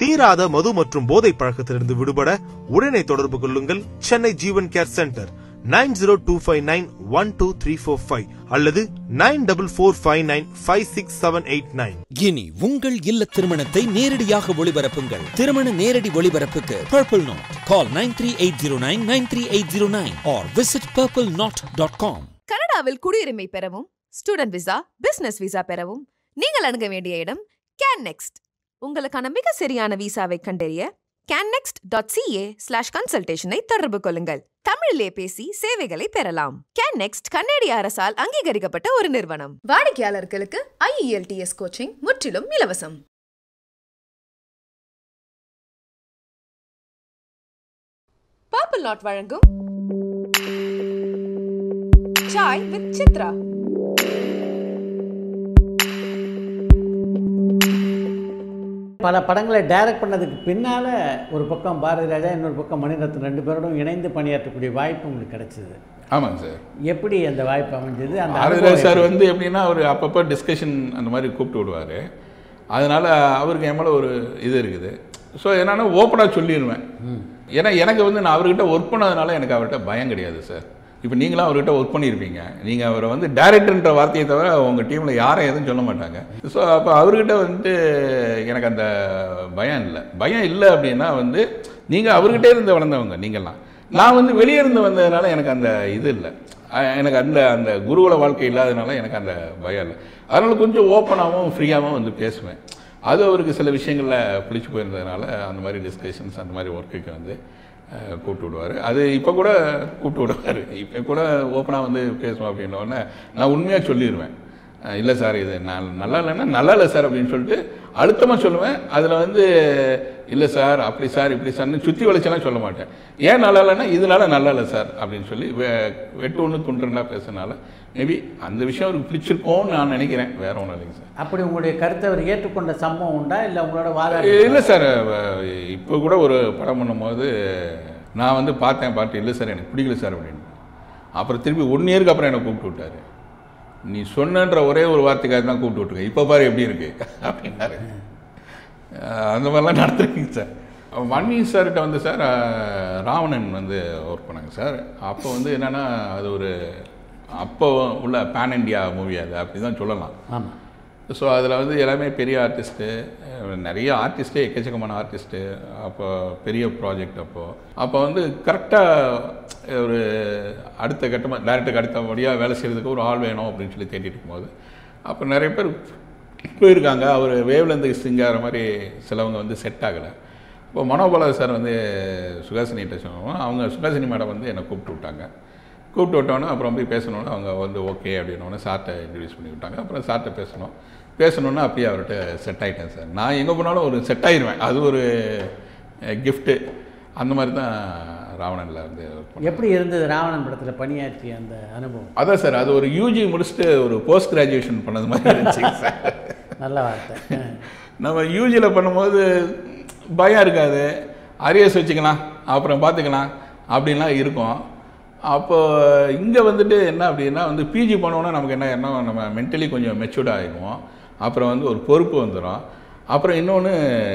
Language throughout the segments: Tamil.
தீராத மது மற்றும் போதை பழக்கத்திலிருந்து விடுபட உடனே தொடர்பு கொள்ளுங்கள் Chennai Jeevan care center nine zero two five nine one two three four five அல்லது nine double four five nine five six seven eight nine இனி உங்கள் இல்ல திருமணத்தை நேரடியாக ஒளிபரப்புங்கள் திருமண நேரடி ஒளிபரப்புக்கு purple knot call nine three eight zero nine nine three eight zero nine or visit purple knot dot com கனடாவில் குடியுரிமை பெறவும் ஸ்டூடெண்ட் விசா பிசினஸ் விசா பெறவும் நீங்கள் அணுக வேண்டிய இடம் கேன் நெக்ஸ்ட் உங்களுக்கான மிக சரியான விசாவை கண்டறிய கேன்னெக்ஸ்ட் டாட் சிஏ ஸ்லாஷ் கன்சல்டேஷனை தொடர்பு கொள்ளுங்கள் தமிழிலே பேசி சேவைகளை பெறலாம் கேன் நெக்ஸ்ட் கன்னடிய அரசால் அங்கீகரிக்கப்பட்ட ஒரு நிறுவனம் வாடிக்கையாளர்களுக்கு ஐஇஎல்டிஎஸ் கோச்சிங் முற்றிலும் இலவசம் பர்பிள் நாட் வழங்கும் சாய் வித் சித்ரா பல படங்களை டைரக்ட் பண்ணதுக்கு பின்னால் ஒரு பக்கம் பாரதி ராஜா இன்னொரு பக்கம் மணிரத்னம் ரெண்டு பேரோடும் இணைந்து பணியாற்றக்கூடிய வாய்ப்பு உங்களுக்கு கிடைச்சது ஆமாங்க சார் எப்படி அந்த வாய்ப்பு அமைஞ்சது அந்த ஆரதிராஜ் அனுபவம் சார் எப்படி? வந்து எப்படின்னா அவர் அப்பப்போ டிஸ்கஷன் அந்த மாதிரி கூப்பிட்டு விடுவார் அதனால் அவருக்கு என் மேலே ஒரு இது இருக்குது ஸோ என்னன்னா ஓப்பனாக சொல்லிடுவேன் ஏன்னா எனக்கு வந்து நான் அவர்கிட்ட ஒர்க் பண்ணதுனால எனக்கு அவர்கிட்ட பயம் கிடையாது சார் இப்போ நீங்களாம் அவர்கிட்ட ஒர்க் பண்ணியிருப்பீங்க நீங்கள் அவரை வந்து டேரக்டர்ன்ற வார்த்தையை தவிர உங்கள் டீமில் யாரும் எதுவும் சொல்ல மாட்டாங்க ஸோ அப்போ அவர்கிட்ட வந்து எனக்கு அந்த பயம் இல்லை பயம் இல்லை அப்படின்னா வந்து நீங்கள் அவர்கிட்டே இருந்து வளர்ந்தவங்க நீங்கள்லாம் நான் வந்து வெளியே இருந்து வந்ததுனால எனக்கு அந்த இது இல்லை அஹ் எனக்கு அந்த அந்த குருகுல வாழ்க்கை இல்லாதனால எனக்கு அந்த பயம் இல்லை அதனால் கொஞ்சம் ஓப்பனாகவும் ஃப்ரீயாகவும் வந்து பேசுவேன் அது அவருக்கு சில விஷயங்களில் பிடிச்சி போயிருந்ததுனால அந்த மாதிரி டிஸ்கஷன்ஸ் அந்த மாதிரி ஒர்க்குக்கு வந்து அஹ், கூப்பிட்டு விடுவார் அது இப்போ கூட கூப்பிட்டு விடுவார் இப்போ கூட ஓப்பனாக வந்து பேசுவோம் அப்படின்ன உடனே நான் உண்மையாக சொல்லிடுவேன் அஹ், இல்லை சார் இது நான் நல்லா இல்லைன்னா நல்லா இல்லை சார் அப்படின்னு சொல்லிட்டு அழுத்தமாக சொல்லுவேன் அதில் வந்து இல்லை சார் அப்படி சார் இப்படி சார்னு சுற்றி வளைச்செல்லாம் சொல்ல மாட்டேன் ஏன் நல்லா இல்லைன்னா இதனால நல்லா இல்லை சார் அப்படின்னு சொல்லி வெ வெட்டு ஒன்று துண்டுனா பேசுனால மேபி அந்த விஷயம் அவருக்கு பிடிச்சிருக்கோன்னு நான் நினைக்கிறேன் வேற ஒன்றும் இல்லைங்க சார் அப்படி உங்களுடைய கருத்தை அவர் ஏற்றுக்கொண்ட சம்பவம் உண்டா இல்லை உங்களோட வாத இல்லை சார் இப்போ கூட ஒரு படம் பண்ணும்போது நான் வந்து பார்த்தேன் பாட்டு இல்லை சார் எனக்கு பிடிக்கல சார் அப்படின்னு அப்புறம் திருப்பி ஒன் இயருக்கு அப்புறம் என்னை கூப்பிட்டு விட்டாரு நீ சொன்னன்ற ஒரே ஒரு வார்த்தைக்காக தான் கூப்பிட்டு விட்டுருக்க இப்போ பாரு எப்படி இருக்கு அப்படின்னாரு அஹ் அந்த மாதிரிலாம் நடத்துருக்கீங்க சார் வன்னி சார்கிட்ட வந்து சார் அஹ், ராவணன் வந்து ஒர்க் பண்ணாங்க சார் அப்போ வந்து என்னென்னா அது ஒரு அப்போ உள்ள பேன் இண்டியா மூவி அது அப்படி தான் சொல்லலாம் ஆமாம் ஸோ அதில் வந்து எல்லாமே பெரிய ஆர்டிஸ்ட்டு நிறைய ஆர்டிஸ்ட்டே எக்கச்சக்கமான ஆர்டிஸ்ட்டு அப்போ பெரிய ப்ராஜெக்ட் அப்போது அப்போ வந்து கரெக்டாக ஒரு அடுத்த கட்டமாக டேரக்டருக்கு அடுத்தபடியாக வேலை செய்கிறதுக்கு ஒரு ஆள் வேணும் அப்படின்னு சொல்லி தேடிட்டு இருக்கும்போது அப்போ நிறைய பேர் போயிருக்காங்க அவர் வேவ்லேருந்து சிங்கார மாதிரி சிலவங்க வந்து செட் ஆகலை இப்போ மனோபாலா சார் வந்து சுகாசினிகிட்ட சொன்னோம் அவங்க சுகாசினி மேடம் வந்து என்னை கூப்பிட்டு விட்டாங்க கூப்பிட்டு விட்டோன்னே அப்புறம் போய் பேசணுன்னு அவங்க வந்து ஓகே அப்படின்னோடனே சார்ட்டை இன்ட்ரடியூஸ் பண்ணி விட்டாங்க அப்புறம் சார்ட்டை பேசணும் பேசணுன்னா அப்படியே அவர்கிட்ட செட் ஆகிட்டேன் சார் நான் எங்கே போனாலும் ஒரு செட் ஆயிடுவேன் அது ஒரு கிஃப்ட்டு அந்த மாதிரி தான் ராவணனில் வந்து work பண்ணேன். எப்படி இருந்தது ராவணன் படத்தில் பணியாற்றிய அந்த அனுபவம் அதான் சார் அது ஒரு யூஜி முடிச்சுட்டு ஒரு போஸ்ட் கிராஜுவேஷன் பண்ணது மாதிரி இருந்துச்சுங்க சார் நல்ல வார்த்தை நம்ம யூஜியில் பண்ணும்போது பயம் இருக்காது அரியர்ஸ் வச்சுக்கலாம் அப்புறம் பார்த்துக்கலாம் அப்படின்லாம் இருக்கும் அப்போ இங்கே வந்துட்டு என்ன அப்படின்னா வந்து பிஜி பண்ணோன்னா நமக்கு என்ன என்ன நம்ம மென்டலி கொஞ்சம் மெச்சூர்ட் ஆகிடுவோம் அப்புறம் வந்து ஒரு பொறுப்பு வந்துடும் அப்புறம் இன்னொன்று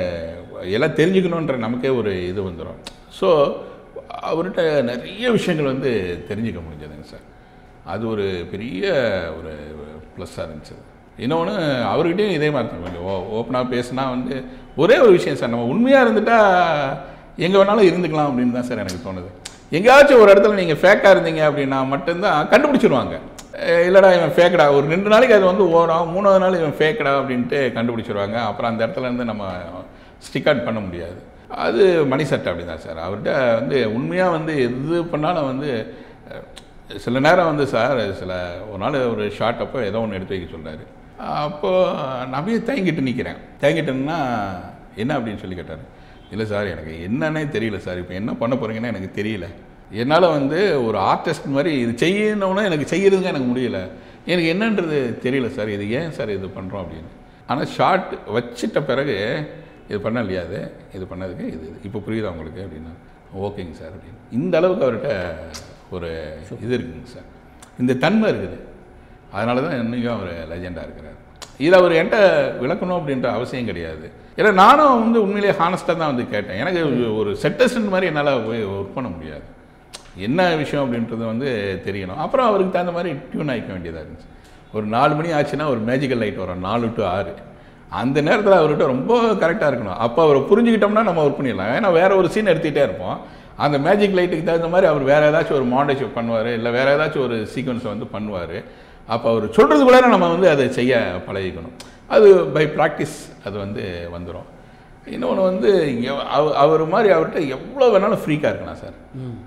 எல்லாம் தெரிஞ்சுக்கணுன்ற நமக்கே ஒரு இது வந்துடும் ஸோ அவர்கிட்ட நிறைய விஷயங்கள் வந்து தெரிஞ்சுக்க முடிஞ்சதுங்க சார் அது ஒரு பெரிய ஒரு ப்ளஸ்ஸாக இருந்துச்சு இன்னொன்று அவர்கிட்டயும் இதே மாதிரி தான் கொஞ்சம் ஓ ஓப்பனாக பேசினா வந்து ஒரே ஒரு விஷயம் சார் நம்ம உண்மையாக இருந்துட்டா எங்கே வேணாலும் இருந்துக்கலாம் அப்படின்னு தான் சார் எனக்கு தோணுது எங்கேயாச்சும் ஒரு இடத்துல நீங்கள் ஃபேக்காக இருந்தீங்க அப்படின்னா மட்டும்தான் கண்டுபிடிச்சிருவாங்க அஹ் இல்லைடா இவன் ஃபேக்கடா ஒரு ரெண்டு நாளைக்கு அது வந்து ஓடும் மூணாவது நாள் இவன் ஃபேக்கடா அப்படின்ட்டு கண்டுபிடிச்சிருவாங்க அப்புறம் அந்த இடத்துல இருந்து நம்ம ஸ்டிக் அவுட் பண்ண முடியாது அது மணி சட்டை அப்படி தான் சார் அவர்கிட்ட வந்து உண்மையாக வந்து எது பண்ணாலும் வந்து அஹ், சில நேரம் வந்து சார் சில ஒரு நாள் ஒரு ஷார்ட் அப்போ ஏதோ ஒன்று எடுத்து வைக்க சொல்றாரு அப்போது நான் அப்படியே தேங்கிட்டு நிற்கிறேன் தேங்கிட்டேன்னா என்ன அப்படின்னு சொல்லி கேட்டார் இல்லை சார் எனக்கு என்னன்னே தெரியல சார் இப்போ என்ன பண்ண போகிறீங்கன்னு எனக்கு தெரியல என்னால் வந்து ஒரு ஆர்டிஸ்ட் மாதிரி இது செய்யணும்னா எனக்கு செய்யறதுங்க எனக்கு முடியல எனக்கு என்னன்றது தெரியல சார் இது ஏன் சார் இது பண்ணுறோம் அப்படின்னு ஆனால் ஷார்ட் வச்சிட்ட பிறகு இது பண்ண இல்லையா அது இது பண்ணதுக்கு இது இது. இப்போ புரியுதா உங்களுக்கு அப்படின்னா ஓகேங்க சார் அப்படின்னு இந்த அளவுக்கு அவர்கிட்ட ஒரு இது இருக்குங்க சார் இந்த தன்மை இருக்குது அதனால தான் இன்றைக்கும் அவர் லெஜெண்டாக இருக்கிறார் இதை அவர் என்கிட்ட விளக்கணும் அப்படின்ற அவசியம் கிடையாது ஏன்னா நானும் வந்து உண்மையிலேயே ஹானஸ்ட்டாக தான் வந்து கேட்டேன் எனக்கு ஒரு செட்டஸ்ட் மாதிரி என்னால் போய் ஒர்க் பண்ண முடியாது என்ன விஷயம் அப்படின்றது வந்து தெரியணும் அப்புறம் அவருக்கு தகுந்த மாதிரி டியூன் ஆகிக்க வேண்டியதாக இருந்துச்சு ஒரு நாலு மணி ஆச்சுன்னா ஒரு மேஜிக்கல் லைட் வரும் நாலு டு ஆறு அந்த நேரத்தில் அவர்கிட்ட ரொம்ப கரெக்டாக இருக்கணும் அப்போ அவரை புரிஞ்சுக்கிட்டோம்னா நம்ம ஒர்க் பண்ணிடலாம் ஏன்னா வேற ஒரு சீன் எடுத்துக்கிட்டே இருப்போம் அந்த மேஜிக் லைட்டுக்கு தகுந்த மாதிரி அவர் வேறு ஏதாச்சும் ஒரு மாண்டேஜ் பண்ணுவார் இல்லை வேறு ஏதாச்சும் ஒரு சீக்வன்ஸை வந்து பண்ணுவார் அப்போ அவர் சொல்கிறதுக்குள்ளே நம்ம வந்து அதை செய்ய பழகிக்கணும் அது பை ப்ராக்டிஸ் அது வந்து வந்துடும் இன்னொன்று வந்து எவ்- அவ- அவர் மாதிரி அவர்கிட்ட எவ்வளோ வேணாலும் ஃப்ரீக்காக இருக்கலாம் சார்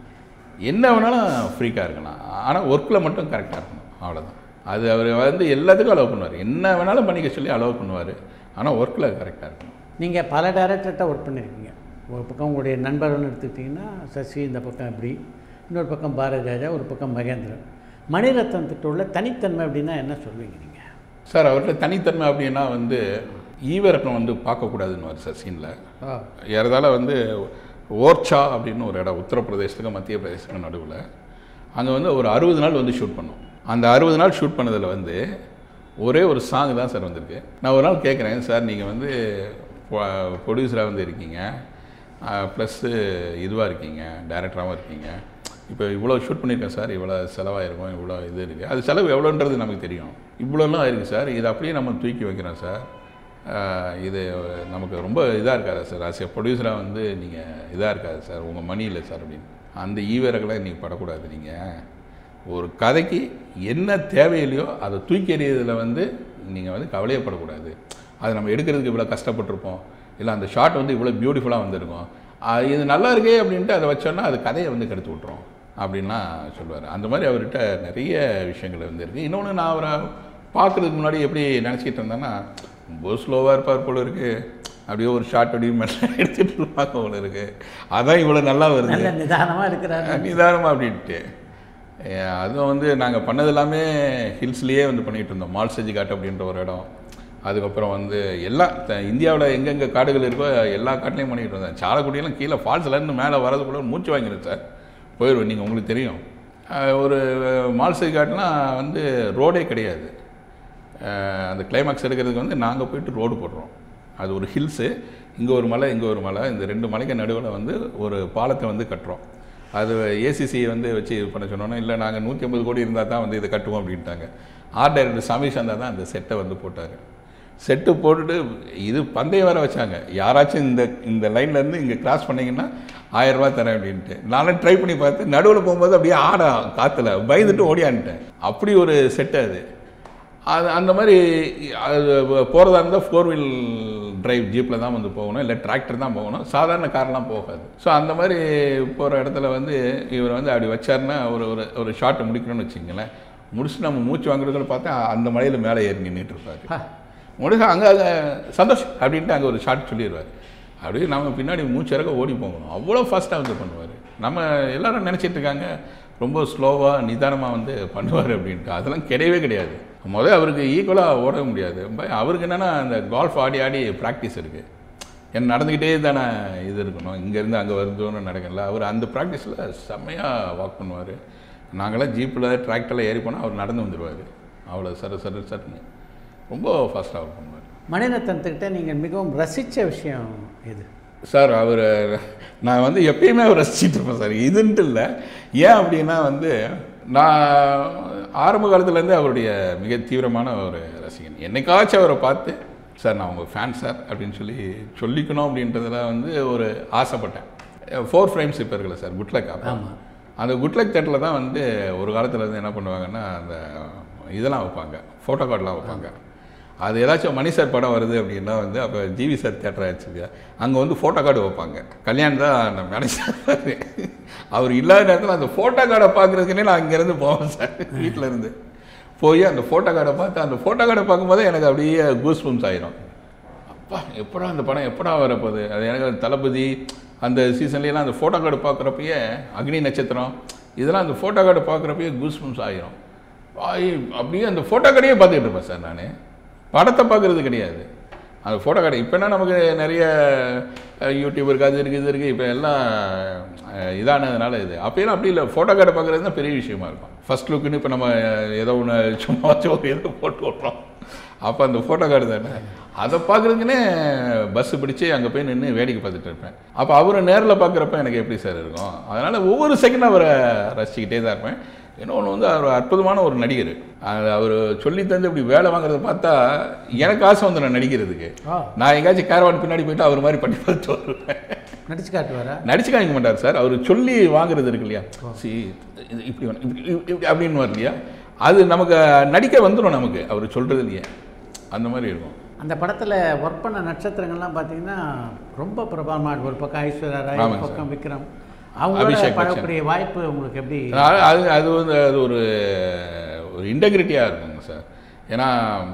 என்ன வேணாலும் ஃப்ரீக்காக இருக்கலாம் ஆனால் ஒர்க்கில் மட்டும் கரெக்டாக இருக்கணும் அவ்வளோதான் அது அவர் வந்து எல்லாத்துக்கும் அலோவ் பண்ணுவார் என்ன வேணாலும் பண்ணிக்க சொல்லி அலோவ் பண்ணுவார் ஆனால் ஒர்க்கில் கரெக்டாக இருக்கணும் நீங்கள் பல டைரக்டர்கிட்ட ஒர்க் பண்ணியிருக்கீங்க ஒரு பக்கம் உங்களுடைய நண்பர்கள்னு எடுத்துக்கிட்டிங்கன்னா சசி இந்த பக்கம் இப்படி இன்னொரு பக்கம் பாரதி ராஜா ஒரு பக்கம் மகேந்திரன் மணிரத்னத்திட்ட உள்ள தனித்தன்மை அப்படின்னா என்ன சொல்வீங்க நீங்கள் சார் அவர்கிட்ட தனித்தன்மை அப்படின்னா வந்து ஈவரக்கம் வந்து பார்க்கக்கூடாதுன்னு சார் சீனில் ஆ ஏறதால வந்து ஓர்ச்சா அப்படின்னு ஒரு இடம் உத்தரப்பிரதேசத்துக்கும் மத்திய பிரதேசத்துக்கும் நடுவில் அங்கே வந்து ஒரு அறுபது நாள் வந்து ஷூட் பண்ணோம் அந்த அறுபது நாள் ஷூட் பண்ணதில் வந்து ஒரே ஒரு சாங் தான் சார் வந்திருக்கு நான் ஒரு நாள் கேட்குறேன் சார் நீங்கள் வந்து ப்ரொடியூசராக வந்து இருக்கீங்க ப்ளஸ்ஸு இதுவாக இருக்கீங்க டைரக்டராகவும் இருக்கீங்க இப்போ இவ்வளோ ஷூட் பண்ணியிருக்கேன் சார் இவ்வளோ செலவாயிருக்கும் இவ்வளோ இது இருக்குது அது செலவு எவ்வளோன்றது நமக்கு தெரியும் இவ்வளோலாம் இருக்குது சார் இது அப்படியே நம்ம தூக்கி வைக்கிறோம் சார் ஆஹ் இது நமக்கு ரொம்ப இதாக இருக்காது சார் ஆஸ் எ ப்ரொடியூசராக வந்து நீங்கள் இதாக இருக்காது சார் உங்கள் மணி இல்லை சார் அப்படின்னு அந்த ஈவேரக்கெல்லாம் இன்றைக்கி படக்கூடாது நீங்கள் ஒரு கதைக்கு என்ன தேவையில்லையோ அதை தூக்கி எறியதில் வந்து நீங்கள் வந்து கவலையப்படக்கூடாது அது நம்ம எடுக்கிறதுக்கு இவ்வளோ கஷ்டப்பட்டிருப்போம் இல்லை அந்த ஷாட் வந்து இவ்வளோ பியூட்டிஃபுல்லாக வந்திருக்கும் ஆஹ் இது நல்லா இருக்கே அப்படின்ட்டு அதை வச்சோன்னா அது கதையை வந்து கெடுத்து விட்ரும் அப்படின்லாம் சொல்லுவார் அந்த மாதிரி அவர்கிட்ட நிறைய விஷயங்கள் வந்து இருக்குது இன்னொன்று நான் அவரை பார்க்குறதுக்கு முன்னாடி எப்படி நினச்சிக்கிட்டு இருந்தேன்னா ரொம்ப ஸ்லோவாக இருப்பார் போல இருக்கு அப்படியே ஒரு ஷார்ட் அப்படியே மெல்ல எடுத்துகிட்டு இருப்பாங்க போல இருக்கு அதான் இவ்வளோ நல்லா வருது நல்ல நிதானமாக இருக்கிறாரு நிதானமாக அப்படின்ட்டு ஏ, அதுவும் வந்து நாங்கள் பண்ணது எல்லாமே ஹில்ஸ்லேயே வந்து பண்ணிகிட்டு இருந்தோம் மால் செஜி காட்டு அப்படின்ற ஒரு இடம் அதுக்கப்புறம் வந்து எல்லா இந்தியாவில் எங்கெங்கே காடுகள் இருக்கோ எல்லா காட்டுலையும் பண்ணிகிட்டு இருந்தேன் சாலக்குடியெல்லாம் கீழே ஃபால்ஸ்லேருந்து மேலே வரதுக்குள்ள மூச்சு வாங்கிடும் சார் போயிடுவேன் நீங்கள் உங்களுக்கு தெரியும் அஹ் ஒரு மால் செஜி காட்டுனா வந்து ரோடே கிடையாது அஹ் அந்த கிளைமாக்ஸ் எடுக்கிறதுக்கு வந்து நாங்கள் போயிட்டு ரோடு போடுறோம் அது ஒரு ஹில்ஸு இங்கே ஒரு மலை இங்கே ஒரு மலை இந்த ரெண்டு மலைக்கு நடுவில் வந்து ஒரு பாலத்தை வந்து கட்டுறோம் அது ஏசிசி வந்து வச்சு இது பண்ண சொன்னோன்னா இல்லை நாங்கள் நூற்றி ஐம்பது கோடி இருந்தால் தான் வந்து இதை கட்டுவோம் அப்படின்ட்டாங்க ஆர் டைரக்டர் சாமி சந்தா தான் அந்த செட்டை வந்து போட்டார் செட்டு போட்டுட்டு இது பந்தயம் வேற வச்சாங்க யாராச்சும் இந்த இந்த லைன்லேருந்து இங்கே கிராஸ் பண்ணீங்கன்னா ஆயிரம் ரூபாய் தரேன் அப்படின்ட்டு நானும் ட்ரை பண்ணி பார்த்து நடுவில் போகும்போது அப்படியே ஆட காற்றுல பயந்துட்டு ஓடியான்ட்டேன் அப்படி ஒரு செட்டு அது அது அந்த மாதிரி அது போகிறதா இருந்தால் ஃபோர் வீல் டிரைவ் ஜீப்பில் தான் வந்து போகணும் இல்லை டிராக்டர் தான் போகணும் சாதாரண கார்லாம் போகாது ஸோ அந்த மாதிரி போகிற இடத்துல வந்து இவர் வந்து அப்படி வச்சாருன்னா ஒரு ஒரு ஒரு ஷாட்டை முடிக்கணும்னு வச்சுங்களேன் முடிச்சுட்டு நம்ம மூச்சு வாங்குறதுக்குள்ள பார்த்தா அந்த மலையில் மேலே ஏறி நின்றுட்டு இருப்பாரு முடிச்சு அங்கே அங்கே சந்தோஷ் அப்படின்ட்டு அங்கே ஒரு ஷாட் சொல்லிடுவார் அப்படியே நம்ம பின்னாடி மூச்சிறக்க ஓடி போகணும் அவ்வளோ ஃபாஸ்ட்டாக வந்து பண்ணுவார் நம்ம எல்லாரும் நினச்சிட்டு இருக்காங்க ரொம்ப ஸ்லோவாக நிதானமாக வந்து பண்ணுவார் அப்படின்ட்டு அதெல்லாம் கிடையவே கிடையாது முதல்ல அவருக்கு ஈக்குவலாக ஓட முடியாது ப- அவருக்கு என்னென்னா அந்த கால்ஃப் ஆடி ஆடி ப்ராக்டிஸ் இருக்குது என்ன நடந்துக்கிட்டே தானே இது இருக்கணும் இங்கேருந்து அங்கே வருதோன்னு நடக்கல அவர் அந்த ப்ராக்டிஸில் செம்மையாக வாக் பண்ணுவார் நாங்களாம் ஜீப்பில் டிராக்டரில் ஏறி போனால் அவர் நடந்து வந்துடுவார் அவ்வளோ சர சர சட்டுன்னு ரொம்ப ஃபாஸ்ட்டாக ஒர்க் பண்ணுவார் மணிரத்னத்துக்கிட்ட நீங்கள் மிகவும் ரசித்த விஷயம் எது சார் அவர் நான் வந்து எப்பயுமே அவர் ரசிச்சிட்டு இருப்பேன் சார் இதுன்ட்டு இல்லை ஏன் அப்படின்னா வந்து நான் ஆரம்ப காலத்துலேருந்தே அவருடைய மிக தீவிரமான ஒரு ரசிகன் என்னைக்காச்சும் அவரை பார்த்து சார் நான் உங்கள் ஃபேன் சார் அப்படின்னு சொல்லி சொல்லிக்கணும் அப்படின்றதுல வந்து ஒரு ஆசைப்பட்டேன் ஃபோர் ஃப்ரேம்ஸ் இப்போ இருக்குல்ல சார் குட்லக் அப்போ ஆமாம் அந்த குட்லக் தேட்டரில் தான் வந்து ஒரு காலத்தில் வந்து என்ன பண்ணுவாங்கன்னா அந்த இதெல்லாம் வைப்பாங்க ஃபோட்டோ கார்டெலாம் வைப்பாங்க அது ஏதாச்சும் மணி சார் படம் வருது அப்படின்னா வந்து அப்போ ஜிவி சார் தேட்டர் ஆச்சு அங்கே வந்து ஃபோட்டோ கார்டு வைப்பாங்க கல்யாணம் தான் அந்த மேனேஜர் அவர் இல்லாத நேரத்தில் அந்த ஃபோட்டோ கார்டை பார்க்குறதுக்குனே நான் அங்கேருந்து போவேன் சார் வீட்டில் இருந்து போய் அந்த ஃபோட்டோ கார்டை பார்த்து அந்த ஃபோட்டோ கார்டை பார்க்கும்போதே எனக்கு அப்படியே கூஸ் பம்ஸ் ஆயிரும் அப்பா எப்படா அந்த படம் எப்படா வரப்போகுது அது எனக்கு அந்த தளபதி அந்த சீசன்லாம் அந்த ஃபோட்டோ கார்டு பார்க்குறப்பயே அக்னி நட்சத்திரம் இதெல்லாம் அந்த ஃபோட்டோ கார்டு பார்க்குறப்பயே கூஸ் பம்ஸ் ஆயிரும் ஆயி அப்படியே அந்த ஃபோட்டோ கார்டையே பார்த்துக்கிட்டு இருப்பேன் சார் நான் படத்தை பார்க்குறது கிடையாது அந்த ஃபோட்டோ கார்டு இப்போ என்ன நமக்கு நிறைய அஹ், யூடியூப் இருக்குது அது இருக்குது இது இருக்குது இப்போ எல்லாம் அஹ், இதானதுனால இது அப்போயெல்லாம் அப்படி இல்லை ஃபோட்டோ கார்டை பார்க்குறது தான் பெரிய விஷயமா இருக்கும் ஃபர்ஸ்ட் லுக்குன்னு இப்போ நம்ம அஹ், ஏதோ ஒன்று சும்மா ஒரு ஏதோ போட்டு விட்றோம் அப்போ அந்த ஃபோட்டோ கார்டு தானே அதை பார்க்குறதுக்குன்னே பஸ்ஸு பிடிச்சி அங்கே போய் நின்று வேடிக்கை பார்த்துட்டு இருப்பேன் அப்போ அவரை நேரில் பார்க்குறப்ப எனக்கு எப்படி சார் இருக்கும் அதனால் ஒவ்வொரு செகண்டும் அவரை ரசிச்சுக்கிட்டே தான் இருப்பேன் இன்னொன்று வந்து அவர் அற்புதமான ஒரு நடிகர் அது அவர் சொல்லி தந்து இப்படி வேலை வாங்குறத பார்த்தா எனக்கு ஆசை வந்து நான் நடிக்கிறதுக்கு ஆ. நான் எங்கேயாச்சும் கேரவான் பின்னாடி போயிட்டு அவர் மாதிரி பண்ணி பார்த்து வருவேன் நடிச்சு காட்டுவாரா நடிச்சு காமிக்க மாட்டார் சார் அவர் சொல்லி வாங்குறது இருக்கு இல்லையா சி இது இப்படி வேணும், இப்படி இப்படி- இப்படி அப்படின்னு வரும் இல்லையா அது நமக்கு நடிக்க வந்துடும் நமக்கு அவர் சொல்றது இல்லையா அந்த மாதிரி இருக்கும் அந்த படத்தில் ஒர்க் பண்ண நட்சத்திரங்கள்லாம் பார்த்தீங்கன்னா ரொம்ப பிரபலமான ஒரு பக்கம் ஐஸ்வர்யா ராய் ஒரு ஆமாங்க பக்கம் விக்ரம் அவங்களோட அபிஷேக் பச்சன். படக்கூடிய வாய்ப்பு உங்களுக்கு எப்படி அது அது அது வந்து அது ஒரு ஒரு இன்டெகிரிட்டியாக இருக்குங்க சார் ஏன்னா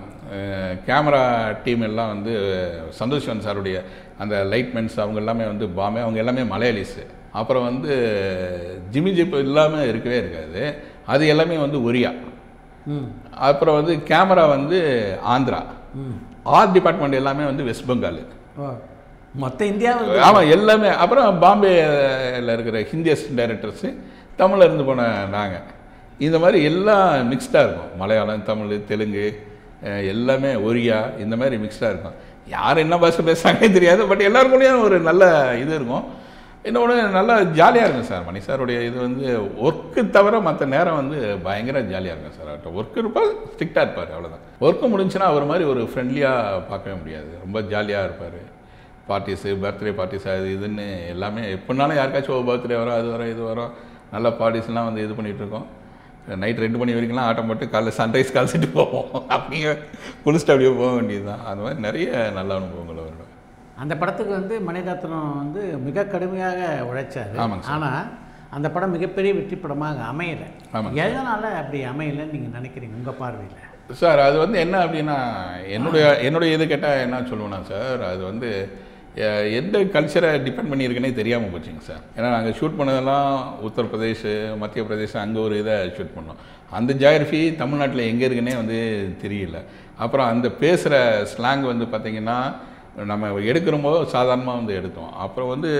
கேமரா டீம் எல்லாம் வந்து சந்தோஷ்வன் சாருடைய அந்த லைட்மென்ஸ் அவங்க எல்லாமே வந்து பாம்பே அவங்க எல்லாமே மலையாளிஸு அப்புறம் வந்து ஜிமி ஜிப் இல்லாமல் இருக்கவே இருக்காது அது எல்லாமே வந்து ஒரியா ம் அப்புறம் வந்து கேமரா வந்து ஆந்திரா ம் ஆர்ட் டிபார்ட்மெண்ட் எல்லாமே வந்து வெஸ்ட் பெங்கால் ஓ மொத்த இந்தியாவில் ஆமாம் எல்லாமே அப்புறம் பாம்பேயில் இருக்கிற ஹிந்தி அசிஸ்டன்ட் டைரக்டர்ஸு தமிழில் இருந்து போன நாங்கள் இந்த மாதிரி எல்லாம் மிக்ஸ்டாக இருக்கும் மலையாளம் தமிழ் தெலுங்கு அஹ், எல்லாமே ஒரியா இந்த மாதிரி மிக்ஸ்டாக இருக்கும் யார் என்ன பாஷை பேசுகிறாங்கன்னே தெரியாது பட் எல்லாருக்குள்ளேயும் ஒரு நல்ல இது இருக்கும் இன்னொன்று நல்லா ஜாலியாக இருக்கும் சார் மணி சாருடைய இது வந்து ஒர்க்கு தவிர மற்ற நேரம் வந்து பயங்கர ஜாலியாக இருக்கும் சார் அவர்கிட்ட ஒர்க் இருப்பார் ஸ்ட்ரிக்டாக இருப்பார் அவ்வளோதான் ஒர்க்கு முடிஞ்சுன்னா அவர் மாதிரி ஒரு ஃப்ரெண்ட்லியாக பார்க்கவே முடியாது ரொம்ப ஜாலியாக இருப்பார் பார்ட்டிஸு பர்த்டே பார்ட்டிஸ் அது இதுன்னு எல்லாமே எப்படினாலும் யாருக்காச்சும் ஒரு பர்த்டே வரும் அது வரும் இது வரும் நல்ல பார்ட்டிஸ்லாம் வந்து இது பண்ணிகிட்டு இருக்கோம் நைட் ரெண்டு மணி வரைக்கும்லாம் ஆட்டம் போட்டு காலைல சன்ரைஸ் கால்சிட்டு போவோம் அப்படியே குளிச்சுட்டு அப்படியே போக வேண்டியது தான் அது மாதிரி நிறைய நல்ல அனுபவங்கள் வரும் அந்த படத்துக்கு வந்து மணிரத்னம் வந்து மிக கடுமையாக உழைச்சாரு ஆமாங்க சார். ஆனால் அந்த படம் மிகப்பெரிய வெற்றி படமாக அமையலை ஆமாங்க எதனால் அப்படி அமையலைன்னு நீங்கள் நினைக்கிறீங்க உங்கள் பார்வையில் சார் அது வந்து என்ன அப்படின்னா என்னுடைய என்னுடைய இது கேட்டால் என்ன சொல்லுவேன்னா சார் அது வந்து அஹ், எந்த கல்ச்சரை டிபெண்ட் பண்ணியிருக்குன்னே தெரியாமல் போச்சுங்க சார் ஏன்னா நாங்கள் ஷூட் பண்ணதெல்லாம் உத்தரப்பிரதேஷ் மத்திய பிரதேசம் அங்கே ஒரு இதை ஷூட் பண்ணோம் அந்த ஜாகிரஃபி தமிழ்நாட்டில் எங்கே இருக்குன்னே வந்து தெரியல அப்புறம் அந்த பேசுகிற ஸ்லாங் வந்து பார்த்திங்கன்னா நம்ம எடுக்கிறோமோ சாதாரணமாக வந்து எடுத்தோம் அப்புறம் வந்து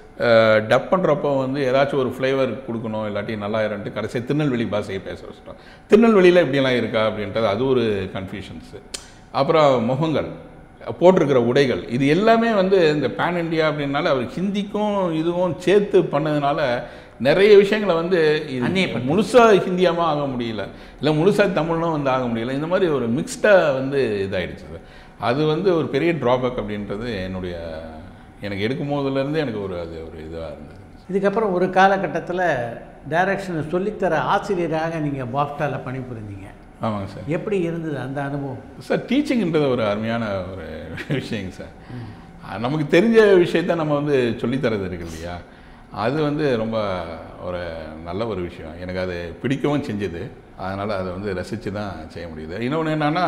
டப் பண்ணுறப்போ வந்து ஏதாச்சும் ஒரு ஃப்ளேவர் கொடுக்கணும் இல்லாட்டி நல்லா இருந்துட்டு கடைசி திருநெல்வேலி பாஷையை பேச வச்சிட்டோம் திருநெல்வேலியில் இப்படியெல்லாம் இருக்கா அப்படின்றது அது ஒரு கன்ஃபியூஷன்ஸு அப்புறம் முகங்கள் போட்டிருக்கிற உடைகள் இது எல்லாமே வந்து இந்த பேன் இண்டியா அப்படின்னால அவர் ஹிந்திக்கும் இதுவும் சேர்த்து பண்ணதுனால நிறைய விஷயங்களை வந்து இது முழுசாக ஹிந்தியாமல் ஆக முடியல இல்லை முழுசாக தமிழும் வந்து ஆக முடியல இந்த மாதிரி ஒரு மிக்ஸ்டாக வந்து இதாகிடுச்சு சார் அது வந்து ஒரு பெரிய ட்ராபேக் அப்படின்றது என்னுடைய எனக்கு எடுக்கும் போதுலேருந்து எனக்கு ஒரு அது ஒரு இதுவாக இருந்தது இதுக்கப்புறம் ஒரு காலகட்டத்தில் டைரக்ஷனை சொல்லித்தர ஆசிரியராக நீங்கள் பாஃப்டாவில் பணிபுரிந்தீங்க ஆமாங்க சார் எப்படி இருந்தது அந்த அனுபவம் சார் டீச்சிங்ன்றது ஒரு அருமையான ஒரு விஷயங்க சார் அஹ் நமக்கு தெரிஞ்ச விஷயத்த நம்ம வந்து சொல்லித்தரது இருக்கு இல்லையா அது வந்து ரொம்ப ஒரு நல்ல ஒரு விஷயம் எனக்கு அது பிடிக்கவும் செஞ்சது அதனால் அதை வந்து ரசித்து தான் செய்ய முடியுது இன்னொன்று என்னென்னா